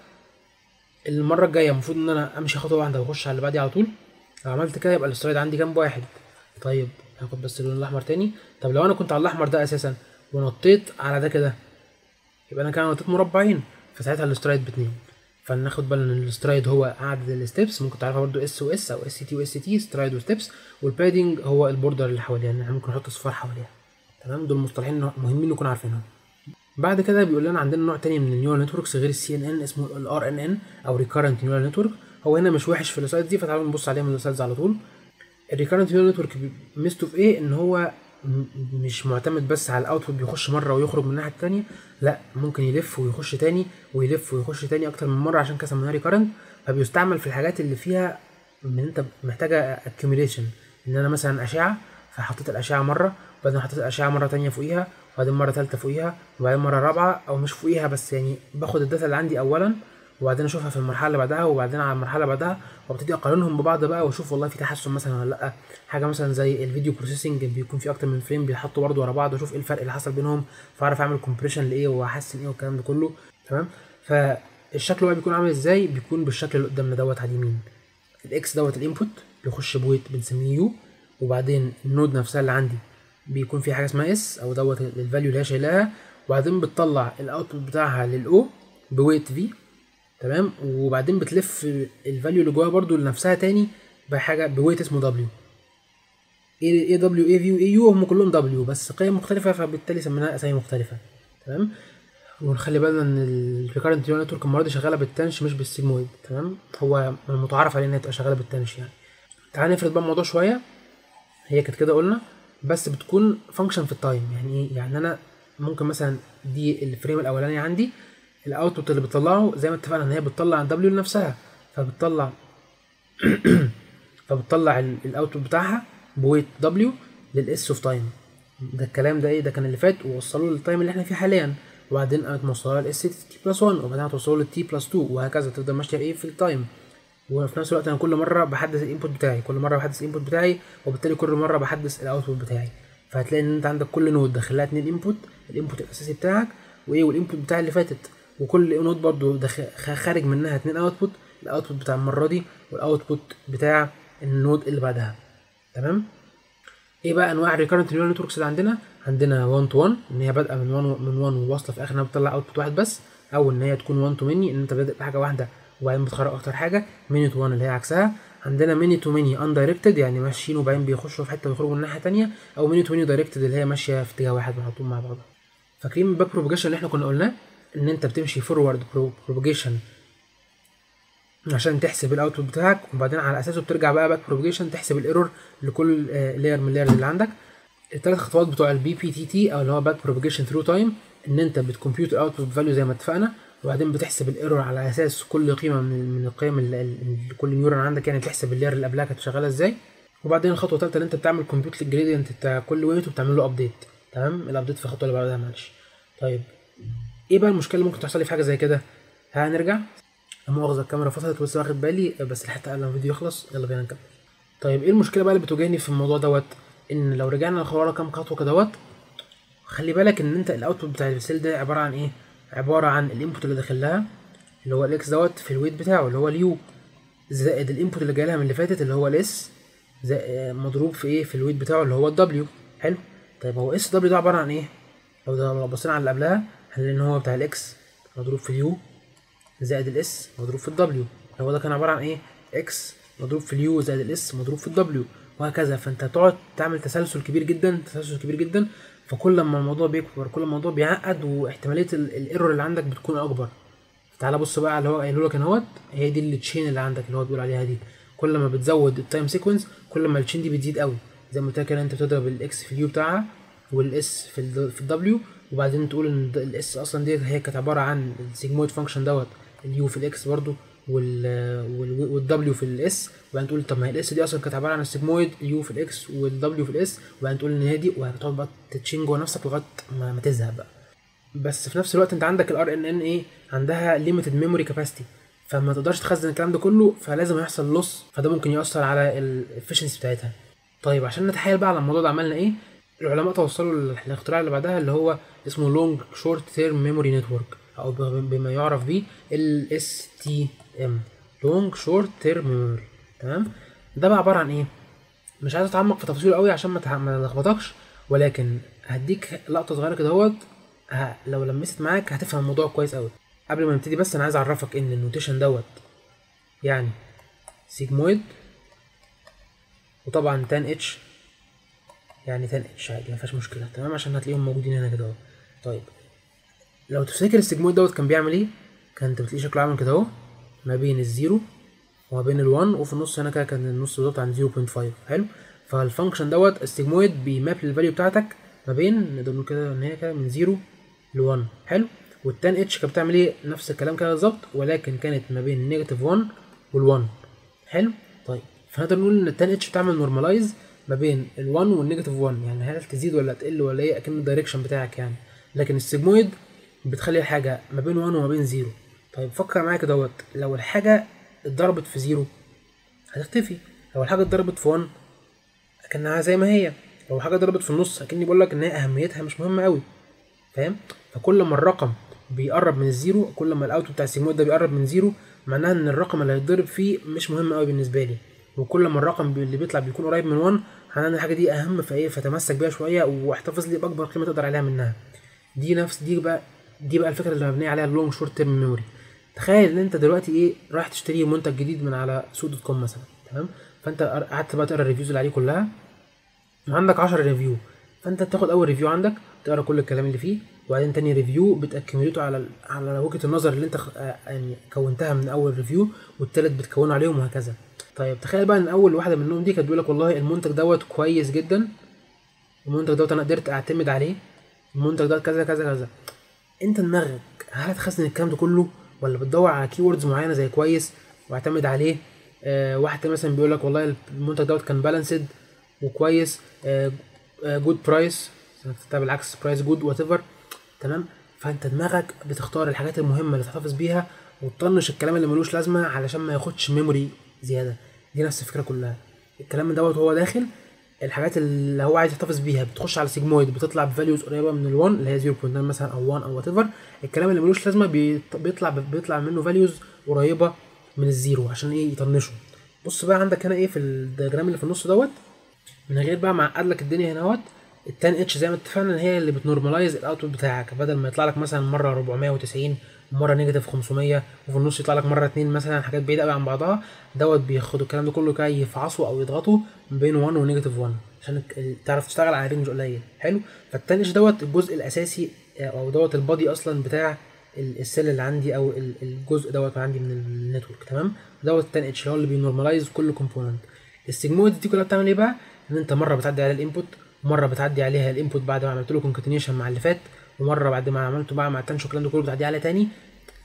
المره الجايه المفروض ان انا امشي خطوه واحده واخش على اللي بعدي على طول لو عملت كده يبقى السترايد عندي جنب واحد طيب هاخد بس اللون الاحمر تاني طب لو انا كنت على الاحمر ده اساسا ونطيت على ده كده يبقى انا كده نطيت مربعين فساعتها السترايد باتنين فناخد بالنا ان السترايد هو عدد الستبس ممكن تعرفها برضو اس و اس او اس تي و اس تي سترايد وستبس والبادنج هو البوردر اللي حواليها يعني احنا ممكن نحط صفار حواليها تمام دول مصطلحين مهمين نكون عارفينهم بعد كده بيقول لنا عندنا نوع تاني من النيورال نتوركس غير السي ان ان اسمه الار ان ان او ريكارنت نيورال نتورك هو هنا مش وحش في السلايدز دي فتعالوا نبص عليها من السلايدز على طول الريكارنت نيورال نتورك ميزته في ايه ان هو مش معتمد بس على الاوتبوت بيخش مره ويخرج من الناحيه التانية لا ممكن يلف ويخش تاني ويلف ويخش تاني اكتر من مره عشان كده سميناه ريكارنت فبيستعمل في الحاجات اللي فيها ان انت محتاجه اكيوميليشن ان انا مثلا اشعه فحطيت الاشعه مره وبعدين حطيت الاشعه مره تانية فوقيها وبعدين مره ثالثه فوقيها وبعدين مره رابعه او مش فوقيها بس يعني باخد الداتا اللي عندي اولا وبعدين اشوفها في المرحله اللي بعدها وبعدين على المرحله اللي بعدها وابتدي اقارنهم ببعض بقى واشوف والله في تحسن مثلا ولا لا حاجه مثلا زي الفيديو بروسيسنج بيكون في اكتر من فريم بيتحطوا برضه ورا بعض واشوف ايه الفرق اللي حصل بينهم فاعرف اعمل كومبريشن لايه واحسن ايه والكلام ده كله تمام فالشكل بقى بيكون عامل ازاي بيكون بالشكل اللي قدامنا دوت على اليمين الاكس دوت الانبوت بيخش بويت بنسميه يو وبعدين النود نفسها اللي عندي بيكون في حاجه اسمها اس او دوت الفاليو اللي هي شايلاها وبعدين بتطلع الاوتبوت بتاعها للاو بويت في تمام وبعدين بتلف الفاليو اللي جواها برضو لنفسها تاني بحاجه بويت اسمه دبليو اي دبليو اي في واي يو هم كلهم دبليو بس قيم مختلفه فبالتالي سميناها اسامي مختلفه تمام ونخلي بالنا ان الريكارنت نيورال نتورك المره دي شغاله بالتنش مش بالسيجمويد تمام هو المتعارف عليه انها تبقى شغاله بالتنش يعني تعال نفرد بقى الموضوع شويه هي كانت كده قلنا بس بتكون فانكشن في التايم يعني ايه يعني انا ممكن مثلا دي الفريم الاولاني عندي الاوتبوت اللي بتطلعه زي ما اتفقنا ان هي بتطلع الدبليو لنفسها فبتطلع فبتطلع الاوتبوت بتاعها بويت دبليو للاس اوف تايم ده الكلام ده ايه ده كان اللي فات ووصلوه للتايم اللي احنا فيه حاليا وبعدين قامت موصلها للاس تي بلس 1 وبعدين هتوصله للتي بلس 2 وهكذا تفضل ماشيه ايه في التايم وفي نفس الوقت انا كل مره بحدث الانبوت بتاعي كل مره بحدث الانبوت بتاعي وبالتالي كل مره بحدث الاوتبوت بتاعي فهتلاقي ان انت عندك كل نود داخلها اتنين انبوت الانبوت الاساسي بتاعك وايه والانبوت بتاع اللي فاتت وكل نود برضو خارج منها اتنين اوتبوت الاوتبوت بتاع المره دي والاوتبوت بتاع النود اللي بعدها تمام ايه بقى انواع الريكارنت نيورال نتوركس اللي عندنا عندنا 1 تو 1 ان هي بادئه من 1 من 1 وواصله في اخر انها بتطلع اوتبوت واحد بس او ان هي تكون 1 تو ميني ان انت بادئ بحاجه واحده وبعدين بتخرج اكتر حاجه ميني تو 1 اللي هي عكسها عندنا ميني تو ميني ان دايركتد يعني ماشيين وبعدين بيخشوا في حته ويخرجوا من ناحيه ثانيه او ميني تو ميني دايركتد اللي هي ماشيه في اتجاه واحد محطوط مع بعض فاكرين الباك بروباجيشن اللي احنا كنا قلناه ان انت بتمشي فورورد بروباجيشن عشان تحسب الاوتبوت بتاعك وبعدين على اساسه بترجع بقى باك بروباجيشن تحسب الايرور لكل لاير من اللايرز اللي عندك الثلاث خطوات بتوع البي بي تي تي او اللي هو باك بروباجيشن ثرو تايم ان انت بتكمبيوت الاوتبوت فاليو زي ما اتفقنا وبعدين بتحسب الايرور على اساس كل قيمه من من القيم اللي كل نيورون عندك يعني بتحسب اللير اللي قبلها كانت شغاله ازاي وبعدين الخطوه الثالثه ان انت بتعمل كومبيوت للجريدينت بتاع كل ويت وبتعمل له ابديت تمام الابديت في الخطوه اللي بعدها معلش طيب ايه بقى المشكله اللي ممكن تحصل لي في حاجه زي كده هنرجع لا مؤاخذه الكاميرا فصلت بس واخد بالي بس لحقت قبل ما الفيديو يخلص يلا بينا نكمل طيب ايه المشكله بقى اللي بتواجهني في الموضوع دوت ان لو رجعنا لورا كام خطوه كدهوت خلي بالك ان انت الاوتبوت بتاع السيل ده عباره عن ايه عباره عن الانبوت اللي داخل لها اللي هو الاكس دوت في الويت بتاعه اللي هو اليو زائد الانبوت اللي جاي لها من اللي فاتت اللي هو الاس مضروب في ايه في الويت بتاعه اللي هو الدبليو حلو طيب هو اس دبليو ده عباره عن ايه لو ده لو بصينا على اللي قبلها هنلاقي ان هو بتاع الاكس مضروب في اليو زائد الاس مضروب في الدبليو هو ده كان عباره عن ايه اكس مضروب في اليو زائد الاس مضروب في الدبليو وهكذا فانت تقعد تعمل تسلسل كبير جدا تسلسل كبير جدا فكل ما الموضوع بيكبر كل ما الموضوع بيعقد واحتماليه الايرور اللي عندك بتكون اكبر تعالى بص بقى على اللي هو قايله لك ان اهوت هي دي التشين اللي عندك اللي هو بيقول عليها دي كل ما بتزود التايم سيكونس كل ما التشين دي بتزيد قوي زي ما قلت لك كده انت بتضرب الاكس في اليو بتاعها والاس في ال في الدبليو وبعدين تقول ان الاس اصلا دي هي كانت عباره عن السيجمويد فانكشن دوت اليو في الاكس برضو وال والدبليو في الاس وبعدين تقول طب ما هي الاس دي اصلا كانت عباره عن السيجمويد اليو في الاكس والدبليو في الاس وبعدين تقول ان هي دي وهتقعد بقى تتشين جوه نفسك لغايه ما, ما تزهق بقى بس في نفس الوقت انت عندك الار ان ان ايه عندها ليميتد ميموري كاباسيتي فما تقدرش تخزن الكلام ده كله فلازم يحصل لوس فده ممكن ياثر على الافشنسي بتاعتها طيب عشان نتخيل بقى على الموضوع ده عملنا ايه العلماء توصلوا للاختراع اللي بعدها اللي هو اسمه لونج شورت تيرم ميموري نتورك او بما يعرف بيه ال اس تي ام لونج شورت تيرم ميموري تمام ده بقى عباره عن ايه مش عايز اتعمق في تفاصيله قوي عشان ما نلخبطكش ولكن هديك لقطه صغيره كده اهوت لو لمست معاك هتفهم الموضوع كويس قوي قبل ما نبتدي بس انا عايز اعرفك ان النوتيشن دوت يعني سيجمويد وطبعا تان اتش يعني تان اتش عادي مفيهاش مشكله تمام عشان هتلاقيهم موجودين هنا كده اهو طيب لو تفتكر السيجمويد دوت كان بيعمل ايه كان انت بتلاقيه شكله عامل كده اهو ما بين الزيرو وما بين ال1 وفي النص هنا كده كان النص بالظبط عن 0.5 حلو فالفانكشن دوت السيجمويد بيماب للفاليو بتاعتك ما بين نقدر نقول كده ان هي كده من 0 ل 1 حلو والتان اتش كانت بتعمل ايه نفس الكلام كده بالظبط ولكن كانت ما بين نيجاتيف 1 وال1 حلو طيب فنقدر نقول ان التان اتش بتعمل نورماليز ما بين ال1 والنيجاتيف 1 يعني هل تزيد ولا تقل ولا ايه اكن الدايركشن بتاعك يعني لكن السيجمويد بتخلي الحاجه ما بين 1 وما بين 0 طيب فكر معايا كده دوت لو الحاجه اتضربت في 0 هتختفي لو الحاجه اتضربت في 1 اكنها زي ما هي لو حاجه ضربت في النص اكني بقول لك ان هي اهميتها مش مهمه قوي فاهم فكل ما الرقم بيقرب من الزيرو كل ما الاوت بتاع السيجمويد ده بيقرب من زيرو معناها ان الرقم اللي هيتضرب فيه مش مهم قوي بالنسبه لي وكل ما الرقم اللي بيطلع بيكون قريب من 1 معناها ان الحاجه دي اهم فايه فتمسك بيها شويه واحتفظ لي باكبر قيمه تقدر عليها منها دي نفس دي بقى دي بقى الفكره اللي مبنيه عليها اللونج شورت تيرم ميموري تخيل ان انت دلوقتي ايه رايح تشتري منتج جديد من على سوق دوت كوم مثلا تمام فانت قعدت بقى تقرا الريفيوز اللي عليه كلها وعندك 10 ريفيو فانت بتاخد اول ريفيو عندك تقرا كل الكلام اللي فيه وبعدين تاني ريفيو بتاكيميليته على على وجهه النظر اللي انت يعني كونتها من اول ريفيو والتالت بتكونه عليهم وهكذا طيب تخيل بقى ان اول واحده منهم دي كانت بيقول لك والله المنتج دوت كويس جدا المنتج دوت انا قدرت اعتمد عليه المنتج دوت كذا كذا كذا انت دماغك هل هتخزن الكلام ده كله ولا بتدور على كيوردز معينه زي كويس واعتمد عليه آه واحد مثلا بيقول لك والله المنتج دوت كان بالانسد وكويس جود برايس بالعكس برايس جود وات ايفر تمام فانت دماغك بتختار الحاجات المهمه اللي تحتفظ بيها وتطنش الكلام اللي ملوش لازمه علشان ما ياخدش ميموري زياده دي نفس الفكره كلها الكلام دوت هو داخل الحاجات اللي هو عايز يحتفظ بيها بتخش على سيجمويد بتطلع بفاليوز قريبه من ال1 اللي هي 0.9 مثلا او 1 او وات ايفر الكلام اللي ملوش لازمه بيطلع بيطلع منه فاليوز قريبه من الزيرو عشان ايه يطنشه بص بقى عندك هنا ايه في الدياجرام اللي في النص دوت من غير بقى معقد لك الدنيا هنا اهوت التان اتش زي ما اتفقنا ان هي اللي بتنورماليز الاوتبوت بتاعك بدل ما يطلع لك مثلا مره 490 ومره نيجاتيف 500 وفي النص يطلع لك مره 2 مثلا حاجات بعيده قوي عن بعضها دوت بياخد الكلام ده كله كده يفعصه او يضغطه بين 1 ونيجاتيف 1 عشان تعرف تشتغل على رينج قليل حلو فالتان اتش دوت الجزء الاساسي او دوت البادي اصلا بتاع السيل اللي عندي او الجزء دوت عندي من النتورك تمام دوت التان اتش هو اللي بينورماليز كل كومبوننت السيجمويد دي كلها بتعمل ايه بقى ان انت مره بتعدي على الانبوت مره بتعدي عليها الانبوت بعد ما عملت له كونكاتينيشن مع اللي فات ومره بعد ما عملته بقى مع التانشو الكلام ده كله بتعدي عليها تاني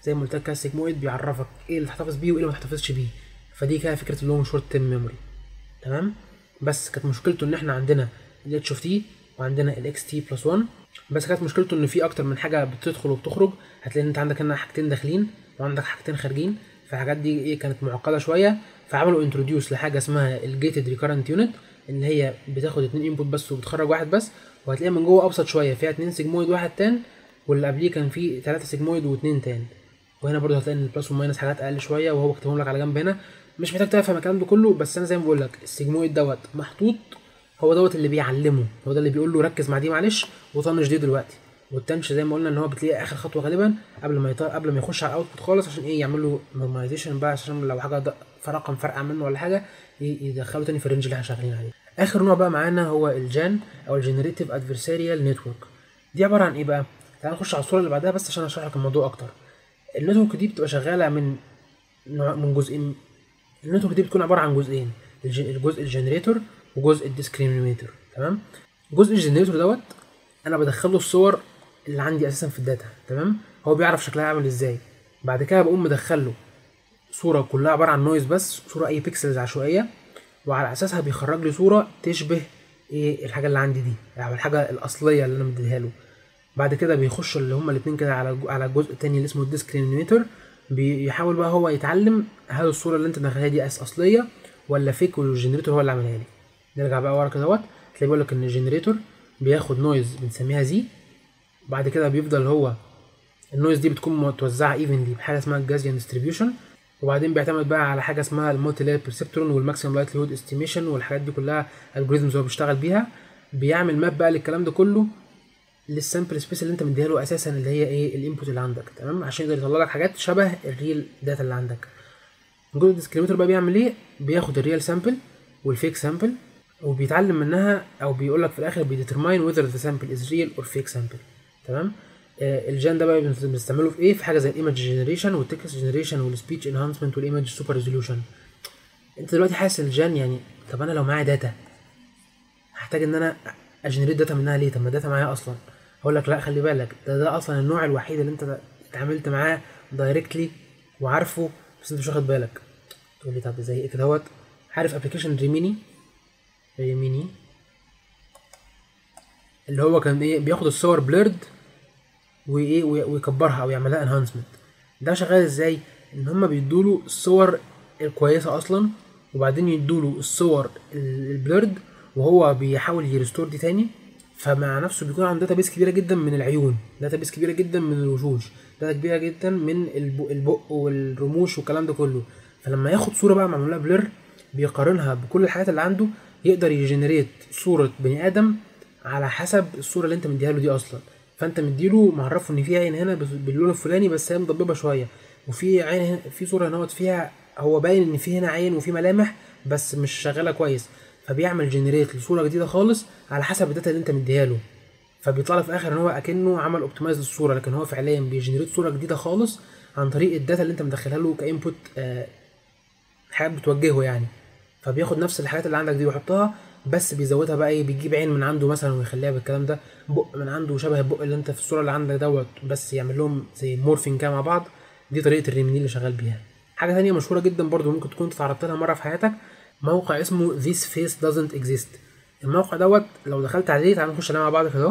زي ما قلت لك كده السيجمويد بيعرفك ايه اللي تحتفظ بيه وايه اللي ما تحتفظش بيه فدي كده فكره اللونج شورت تيرم ميموري تمام بس كانت مشكلته ان احنا عندنا الاتش اوف تي وعندنا الاكس تي بلس 1 بس كانت مشكلته ان في اكتر من حاجه بتدخل وبتخرج هتلاقي ان انت عندك هنا حاجتين داخلين وعندك حاجتين خارجين فالحاجات دي ايه كانت معقده شويه فعملوا انتروديوس لحاجه اسمها الجيتد ريكارنت يونت اللي هي بتاخد اتنين انبوت بس وبتخرج واحد بس وهتلاقيها من جوه ابسط شويه فيها اتنين سيجمويد واحد تان واللي قبليه كان فيه تلاتة سيجمويد واتنين تان وهنا برضه هتلاقي ان البلس والماينس حاجات اقل شويه وهو كاتبهم لك على جنب هنا مش محتاج تفهم الكلام ده كله بس انا زي ما بقول لك السيجمويد دوت محطوط هو دوت اللي بيعلمه هو ده اللي بيقول له ركز مع دي معلش وطنش دي دلوقتي والتنش زي ما قلنا ان هو بتلاقيه اخر خطوه غالبا قبل ما يطلع قبل ما يخش على الاوتبوت خالص عشان ايه يعمل له نورماليزيشن بقى عشان لو حاجه رقم فرقع منه ولا حاجه يدخله تاني في الرينج اللي احنا شغالين عليه اخر نوع بقى معانا هو الجان او الجنريتيف ادفرساريال نتورك دي عباره عن ايه بقى تعال نخش على الصوره اللي بعدها بس عشان اشرح لك الموضوع اكتر النتورك دي بتبقى شغاله من نوع من جزئين النتورك دي بتكون عباره عن جزئين الجزء الجنريتور وجزء الديسكريمينيتور تمام جزء الجنريتور دوت انا بدخله الصور اللي عندي اساسا في الداتا تمام هو بيعرف شكلها عامل ازاي بعد كده بقوم مدخله صوره كلها عباره عن نويز بس صوره اي بيكسلز عشوائيه وعلى اساسها بيخرج لي صوره تشبه ايه الحاجه اللي عندي دي يعني الحاجه الاصليه اللي انا مديها له بعد كده بيخش اللي هما الاثنين كده على على الجزء التاني اللي اسمه الديسكريمينيتور بيحاول بقى هو يتعلم هل الصوره اللي انت دخلها دي اصليه ولا فيك والجنريتور هو اللي عملها لي نرجع بقى ورا كده اهوت تلاقي بيقول لك ان الجنريتور بياخد نويز بنسميها زي بعد كده بيفضل هو النويز دي بتكون متوزعه ايفنلي بحاجه اسمها الجازيان ديستريبيوشن وبعدين بيعتمد بقى على حاجه اسمها المالتي لاير بيرسبترون والماكسيمم لايتليهود استيميشن والحاجات دي كلها الجوريزمز هو بيشتغل بيها بيعمل ماب بقى للكلام ده كله للسامبل سبيس اللي انت مديها له اساسا اللي هي ايه الانبوت اللي عندك تمام عشان يقدر يطلع لك حاجات شبه الريل داتا اللي عندك الجزء الديسكريميتور بقى بيعمل ايه بياخد الريال سامبل والفيك سامبل وبيتعلم منها او بيقول لك في الاخر بيديترماين whether the sample is real or fake sample تمام آه الجان ده بقى بنستعمله في ايه في حاجه زي الايمج جنريشن والتكست جنريشن والسبيتش انهانسمنت والايمج سوبر ريزوليوشن انت دلوقتي حاسس الجان يعني طب انا لو معايا داتا هحتاج ان انا اجنريت داتا منها ليه طب ما الداتا معايا اصلا هقول لك لا خلي بالك ده ده اصلا النوع الوحيد اللي انت اتعاملت معاه دايركتلي وعارفه بس انت مش واخد بالك تقول لي طب زي ايه كده اهوت عارف ابلكيشن ريميني ريميني اللي هو كان ايه بياخد الصور بليرد وايه ويكبرها او يعملها انهانسمنت ده شغال ازاي ان هما بيدوله الصور الكويسه اصلا وبعدين يدوله الصور البليرد وهو بيحاول يريستور دي تاني فمع نفسه بيكون عنده داتا بيس كبيره جدا من العيون داتا بيس كبيره جدا من الوشوش داتا كبيره جدا من البق, البق والرموش والكلام ده كله فلما ياخد صوره بقى معمول لها بلر بيقارنها بكل الحاجات اللي عنده يقدر يجنريت صوره بني ادم على حسب الصوره اللي انت مديها له دي اصلا فانت مديله معرفه ان في عين هنا باللون الفلاني بس هي مضببه شويه وفي عين هنا في صوره هنا فيها هو باين ان في هنا عين وفي ملامح بس مش شغاله كويس فبيعمل جنريت لصوره جديده خالص على حسب الداتا اللي انت مديها له فبيطلع في الاخر ان هو اكنه عمل اوبتمايز للصوره لكن هو فعليا بيجنريت صوره جديده خالص عن طريق الداتا اللي انت مدخلها له كانبوت آه حاجات بتوجهه يعني فبياخد نفس الحاجات اللي عندك دي ويحطها بس بيزودها بقى ايه بيجيب عين من عنده مثلا ويخليها بالكلام ده بق من عنده شبه البق اللي انت في الصوره اللي عندك دوت بس يعمل لهم زي مورفين كده مع بعض دي طريقه الريميني اللي شغال بيها حاجه تانية مشهوره جدا برضو ممكن تكون اتعرضت لها مره في حياتك موقع اسمه this face doesn't exist الموقع دوت لو دخلت عليه تعالى نخش عليه مع بعض كده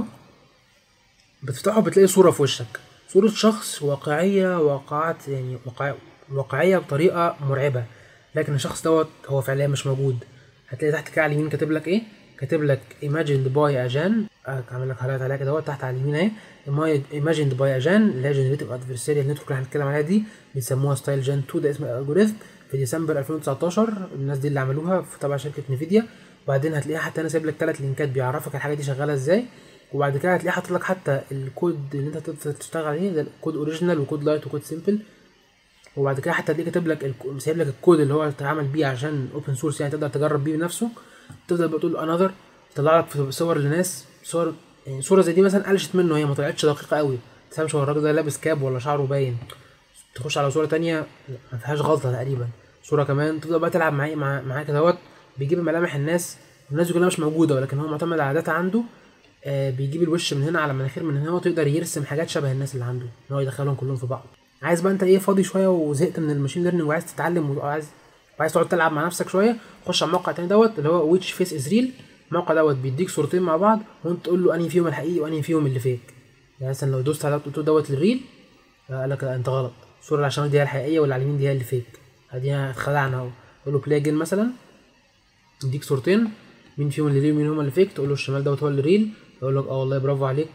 بتفتحه بتلاقي صوره في وشك صوره شخص واقعيه واقعات يعني واقع واقعيه بطريقه مرعبه لكن الشخص دوت هو فعليا مش موجود هتلاقي تحت كده على اليمين كاتب لك ايه كاتب لك imagined by a Jan عامل لك هايلايت عليها كده اهو تحت على اليمين اهي imagined by a Jan اللي هي جنريتيف ادفرساريال نتورك اللي هنتكلم عليها دي بيسموها ستايل جان 2 ده اسم الالجوريثم في ديسمبر 2019 الناس دي اللي عملوها في تبع شركه نفيديا وبعدين هتلاقيها حتى انا سايب لك ثلاث لينكات بيعرفك الحاجه دي شغاله ازاي وبعد كده هتلاقيه حاطط لك حتى الكود اللي انت تقدر تشتغل عليه ده كود اوريجينال وكود لايت وكود سيمبل وبعد كده حتى هتلاقيه كاتب لك سايب لك الكود اللي هو اتعمل بيه عشان اوبن سورس يعني تقدر تجرب بيه بنفسه تفضل بقى تقول انذر يطلع لك في صور لناس صور يعني صوره زي دي مثلا قلشت منه هي ما طلعتش دقيقه قوي تفهمش هو الراجل ده لابس كاب ولا شعره باين تخش على صوره تانية ما فيهاش غلطه تقريبا صوره كمان تفضل بقى تلعب معاه مع معاه كده اهوت بيجيب ملامح الناس الناس دي كلها مش موجوده ولكن هو معتمد على داتا عنده آه بيجيب الوش من هنا على مناخير من هنا وتقدر يرسم حاجات شبه الناس اللي عنده ان هو يدخلهم كلهم في بعض عايز بقى انت ايه فاضي شويه وزهقت من الماشين ليرنينج وعايز تتعلم وعايز وعايز تقعد تلعب مع نفسك شويه خش على الموقع التاني دوت اللي هو ويتش فيس از ريل الموقع دوت بيديك صورتين مع بعض وانت تقول له انهي فيهم الحقيقي وانهي فيهم اللي فيك يعني مثلا لو دوست على قلت له دوت الريل قال لك لا انت غلط الصوره اللي على الشمال دي هي الحقيقيه واللي على اليمين دي هي اللي فيك ادي اتخدعنا اهو تقول له بلاي جيم مثلا يديك صورتين مين فيهم اللي ريل مين هم اللي فيك تقول له الشمال دوت هو اللي ريل يقول لك اه والله برافو عليك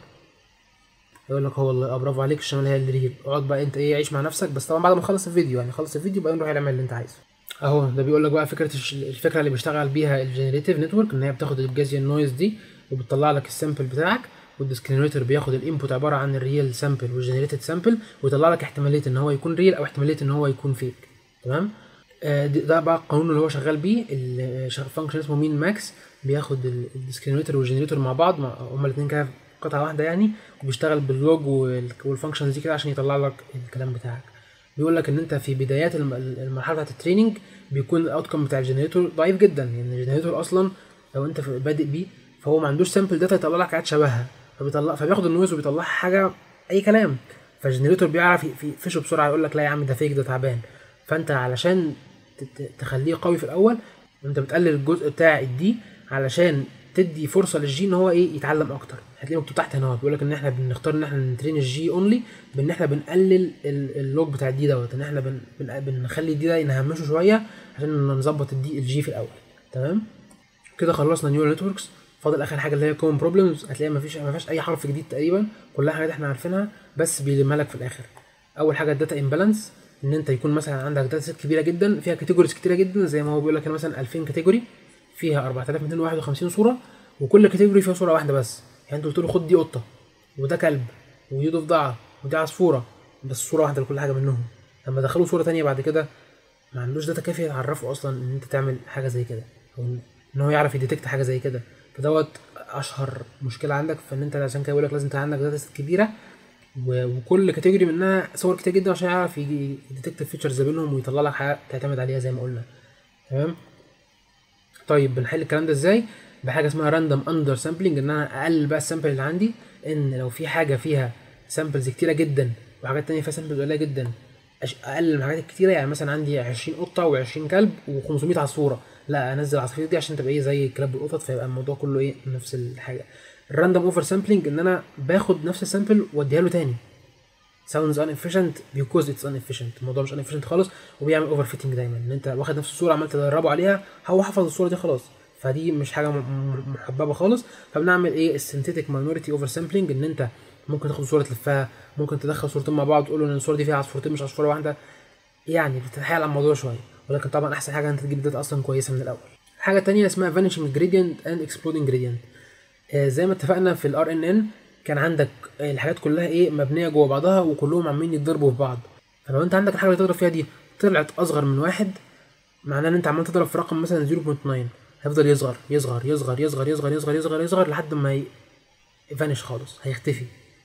يقول لك هو والله اه برافو عليك الشمال هي اللي ريل اقعد بقى انت ايه عيش مع نفسك بس طبعا بعد ما تخلص الفيديو يعني خلص الفيديو بقى نروح اعمل اللي انت عايزه اهو ده بيقول لك بقى فكره الفكره اللي بيشتغل بيها الجنريتيف نتورك ان هي بتاخد الجازيان نويز دي وبتطلع لك السامبل بتاعك والديسكريميتر بياخد الانبوت عباره عن الريال سامبل والجنريتد سامبل ويطلع لك احتماليه ان هو يكون ريل او احتماليه ان هو يكون فيك تمام آه ده بقى القانون اللي هو شغال بيه الفانكشن اسمه مين ماكس بياخد الديسكريميتر والجنريتور مع بعض هما الاثنين كده قطعه واحده يعني وبيشتغل باللوج والفانكشنز دي كده عشان يطلع لك الكلام بتاعك بيقول لك ان انت في بدايات المرحله بتاعت التريننج بيكون الاوتكم بتاع الجنريتور ضعيف جدا يعني الجنريتور اصلا لو انت بادئ بيه فهو ما عندوش سامبل داتا يطلع لك حاجات شبهها فبيطلع فبياخد النويز وبيطلعها حاجه اي كلام فالجنريتور بيعرف يفشه بسرعه يقول لك لا يا عم ده فيك ده تعبان فانت علشان تخليه قوي في الاول انت بتقلل الجزء بتاع الدي علشان تدي فرصه للجي ان هو ايه يتعلم اكتر هتلاقيه مكتوب تحت هنا بيقول لك ان احنا بنختار ان احنا نترين الجي اونلي بان احنا بنقلل اللوج بتاع الدي دوت ان احنا بن بن بنخلي الدي ده نهمشه شويه عشان نظبط الدي الجي في الاول تمام كده خلصنا نيورال نتوركس فاضل اخر حاجه اللي هي كومن بروبلمز هتلاقي مفيش ما فيهاش اي حرف جديد تقريبا كلها حاجات احنا عارفينها بس بيلمها لك في الاخر اول حاجه الداتا امبالانس ان انت يكون مثلا عندك داتا سيت كبيره جدا فيها كاتيجوريز كتيره جدا زي ما هو بيقول لك هنا مثلا 2000 كاتيجوري فيها 4251 صوره وكل كاتيجوري فيها صوره واحده بس يعني انت قلت له خد دي قطه وده كلب ودي ضفدعه ودي عصفوره بس صوره واحده لكل حاجه منهم لما دخلوا صوره تانية بعد كده ما عندوش داتا كافيه يعرفه اصلا ان انت تعمل حاجه زي كده او ان هو يعرف يديتكت حاجه زي كده فدوت اشهر مشكله عندك فان انت عشان كده بيقول لك لازم تبقى عندك داتا سيت كبيره وكل كاتيجوري منها صور كتير جدا عشان يعرف يجي يديتكت الفيتشرز بينهم ويطلع لك حاجه تعتمد عليها زي ما قلنا تمام طيب بنحل الكلام ده ازاي بحاجه اسمها راندوم اندر سامبلنج ان انا اقلل بقى السامبل اللي عندي ان لو في حاجه فيها سامبلز كتيره جدا وحاجات تانية فيها سامبلز قليله جدا اقلل من الحاجات الكتيره يعني مثلا عندي 20 قطه و20 كلب و500 عصفوره لا انزل العصافير دي عشان تبقى ايه زي الكلاب والقطط فيبقى الموضوع كله ايه نفس الحاجه الراندوم اوفر سامبلنج ان انا باخد نفس السامبل واديها له تاني sounds inefficient because it's inefficient الموضوع مش inefficient خالص وبيعمل اوفر فيتنج دايما ان انت واخد نفس الصوره عمال تدربه عليها هو حفظ الصوره دي خلاص فدي مش حاجه محببه خالص فبنعمل ايه السنتيتك ماينورتي اوفر سامبلنج ان انت ممكن تاخد صوره تلفها ممكن تدخل صورتين مع بعض تقول له ان الصوره دي فيها عصفورتين مش عصفوره واحده يعني بتتحايل على الموضوع شويه ولكن طبعا احسن حاجه انت تجيب داتا اصلا كويسه من الاول حاجه تانية اسمها vanishing gradient and exploding gradient آه زي ما اتفقنا في الار ان ان كان عندك الحاجات كلها ايه مبنيه جوه بعضها وكلهم عمالين يتضربوا في بعض فلو انت عندك الحاجه اللي تضرب فيها دي طلعت اصغر من واحد معناه ان انت عمال تضرب في رقم مثلا 0.9 هيفضل يصغر يصغر يصغر يصغر يصغر يصغر يصغر يصغر لحد ما يفانش خالص هيختفي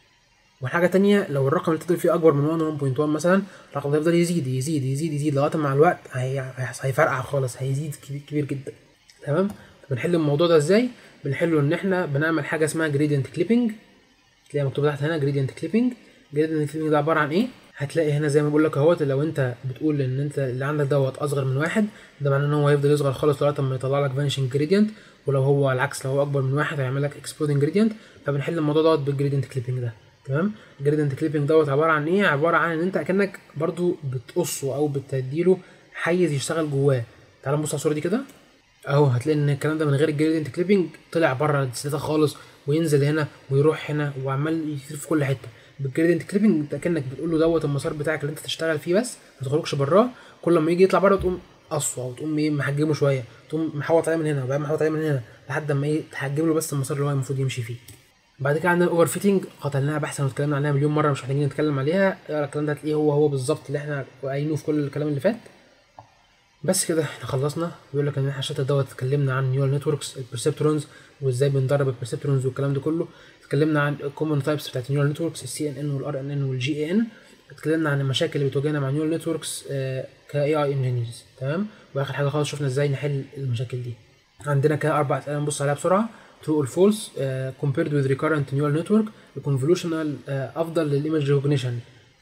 وحاجة تانية لو الرقم اللي تضرب فيه أكبر من 1 1.1 مثلا الرقم ده يفضل يزيد يزيد يزيد يزيد لغاية مع الوقت هي... هيفرقع خالص هيزيد كبير جدا تمام بنحل الموضوع ده ازاي بنحله ان احنا بنعمل حاجة اسمها جريدينت كليبنج تلاقي مكتوب تحت هنا جريدينت كليبنج جريدينت كليبنج ده عبارة عن ايه هتلاقي هنا زي ما بقول لك اهوت لو انت بتقول ان انت اللي عندك دوت اصغر من واحد ده معناه ان هو هيفضل يصغر خالص لغايه ما يطلع لك فانيشنج جريدينت ولو هو العكس لو هو اكبر من واحد هيعمل لك اكسبلودنج جريدينت فبنحل الموضوع دوت بالجريدينت كليبنج ده تمام الجريدينت كليبنج دوت عباره عن ايه عباره عن ان انت اكنك برضو بتقصه او بتديله حيز يشتغل جواه تعال نبص على الصوره دي كده اهو هتلاقي ان الكلام ده من غير الجريدينت كليبنج طلع بره الداتا خالص وينزل هنا ويروح هنا وعمال يطير في كل حته بالجريدينت كليبنج انت كانك بتقول له دوت المسار بتاعك اللي انت تشتغل فيه بس ما تخرجش براه كل ما يجي يطلع بره تقوم قصه او تقوم ايه محجمه شويه تقوم محوط عليه من هنا وبعدين محوط عليه من هنا لحد ما ايه تحجم له بس المسار اللي هو المفروض يمشي فيه بعد كده عندنا الاوفر فيتنج قتلناها بحثا واتكلمنا عليها مليون مره مش محتاجين نتكلم عليها اقرا الكلام ده هتلاقيه هو هو بالظبط اللي احنا قايلينه في كل الكلام اللي فات بس كده احنا خلصنا بيقول لك ان احنا الشات دوت اتكلمنا عن نيورال نتوركس البرسبترونز وازاي بندرب البرسبترونز والكلام ده كله اتكلمنا عن الكومن تايبس بتاعت النيورال نتوركس السي ان ان والار ان ان والجي اي ان اتكلمنا عن المشاكل اللي بتواجهنا مع النيورال نتوركس كاي اي انجينيرز تمام واخر حاجه خالص شفنا ازاي نحل المشاكل دي عندنا كده اربع اسئله نبص عليها بسرعه true or false uh, compared with recurrent neural network الكونفولوشنال uh, افضل للايمج ريكوجنيشن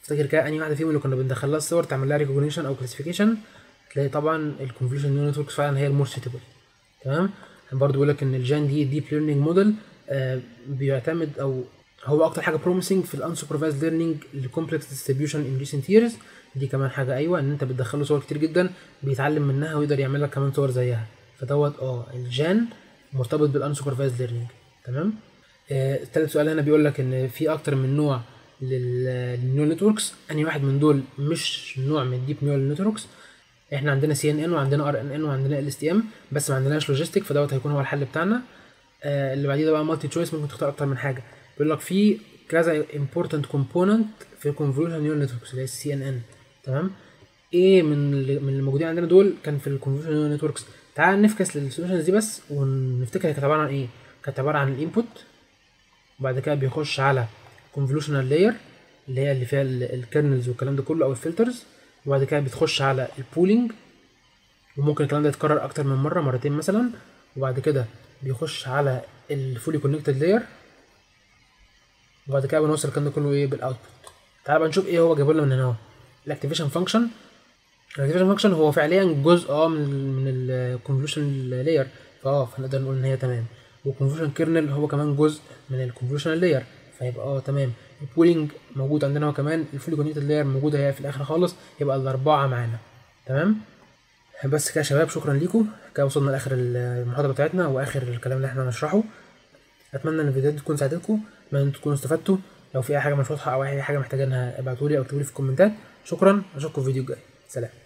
افتكر كده انهي واحده فيهم اللي كنا بندخل لها الصور تعمل لها ريكوجنيشن او كلاسيفيكيشن تلاقي طبعا الكونفوليوشن نيورال نتوركس فعلا هي المور سيتبل تمام برضه بيقول لك ان الجان دي ديب ليرنينج موديل بيعتمد او هو اكتر حاجه بروميسنج في الانسوبرفايزد ليرنينج الكومبلكس ديستريبيوشن ان ريسنت ييرز دي كمان حاجه ايوه ان انت بتدخله صور كتير جدا بيتعلم منها ويقدر يعمل لك كمان صور زيها فدوت اه الجان مرتبط بالانسوبرفايزد ليرنينج تمام آه تالت سؤال هنا بيقول لك ان في اكتر من نوع للنيورال نتوركس انهي واحد من دول مش نوع من الديب نيورال نتوركس احنا عندنا سي ان ان وعندنا ار ان ان وعندنا ال اس تي ام بس ما عندناش لوجيستيك فدوت هيكون هو الحل بتاعنا آه اللي بعديه ده بقى مالتي تشويس ممكن تختار اكتر من حاجه بيقول لك في كذا امبورتنت كومبوننت في الكونفوليوشن نيورال نتوركس اللي هي السي ان ان تمام ايه من اللي من الموجودين عندنا دول كان في الكونفوليوشن نيورال نتوركس تعال نفكس للسوليوشنز دي بس ونفتكر هي كانت عباره عن ايه كانت عباره عن الانبوت وبعد كده بيخش على convolutional layer اللي هي اللي فيها الكيرنلز والكلام ده كله او الفلترز وبعد كده بتخش على البولينج وممكن الكلام ده يتكرر اكتر من مره مرتين مثلا وبعد كده بيخش على الفولي كونكتد لاير وبعد كده بنوصل الكلام ده كله ايه بالاوتبوت تعال بقى نشوف ايه هو جايبه لنا من هنا الاكتيفيشن فانكشن الاكتيفيشن فانكشن هو فعليا جزء اه من ال من الكونفوليوشن لاير فاه فنقدر نقول ان هي تمام والكونفوليوشن كيرنل هو كمان جزء من الكونفوليوشن لاير فيبقى اه تمام البولينج موجود عندنا هو كمان الفولي كونكتد لاير موجوده هي في الاخر خالص يبقى الاربعه معانا تمام بس كده يا شباب شكرا ليكم كده وصلنا لاخر المحاضره بتاعتنا واخر الكلام اللي احنا هنشرحه اتمنى ان الفيديوهات تكون ساعدتكم اتمنى ان تكونوا استفدتوا لو في اي حاجه مش واضحه او اي حاجه محتاجينها ابعتولي او اكتبولي في الكومنتات شكرا اشوفكم في الفيديو الجاي سلام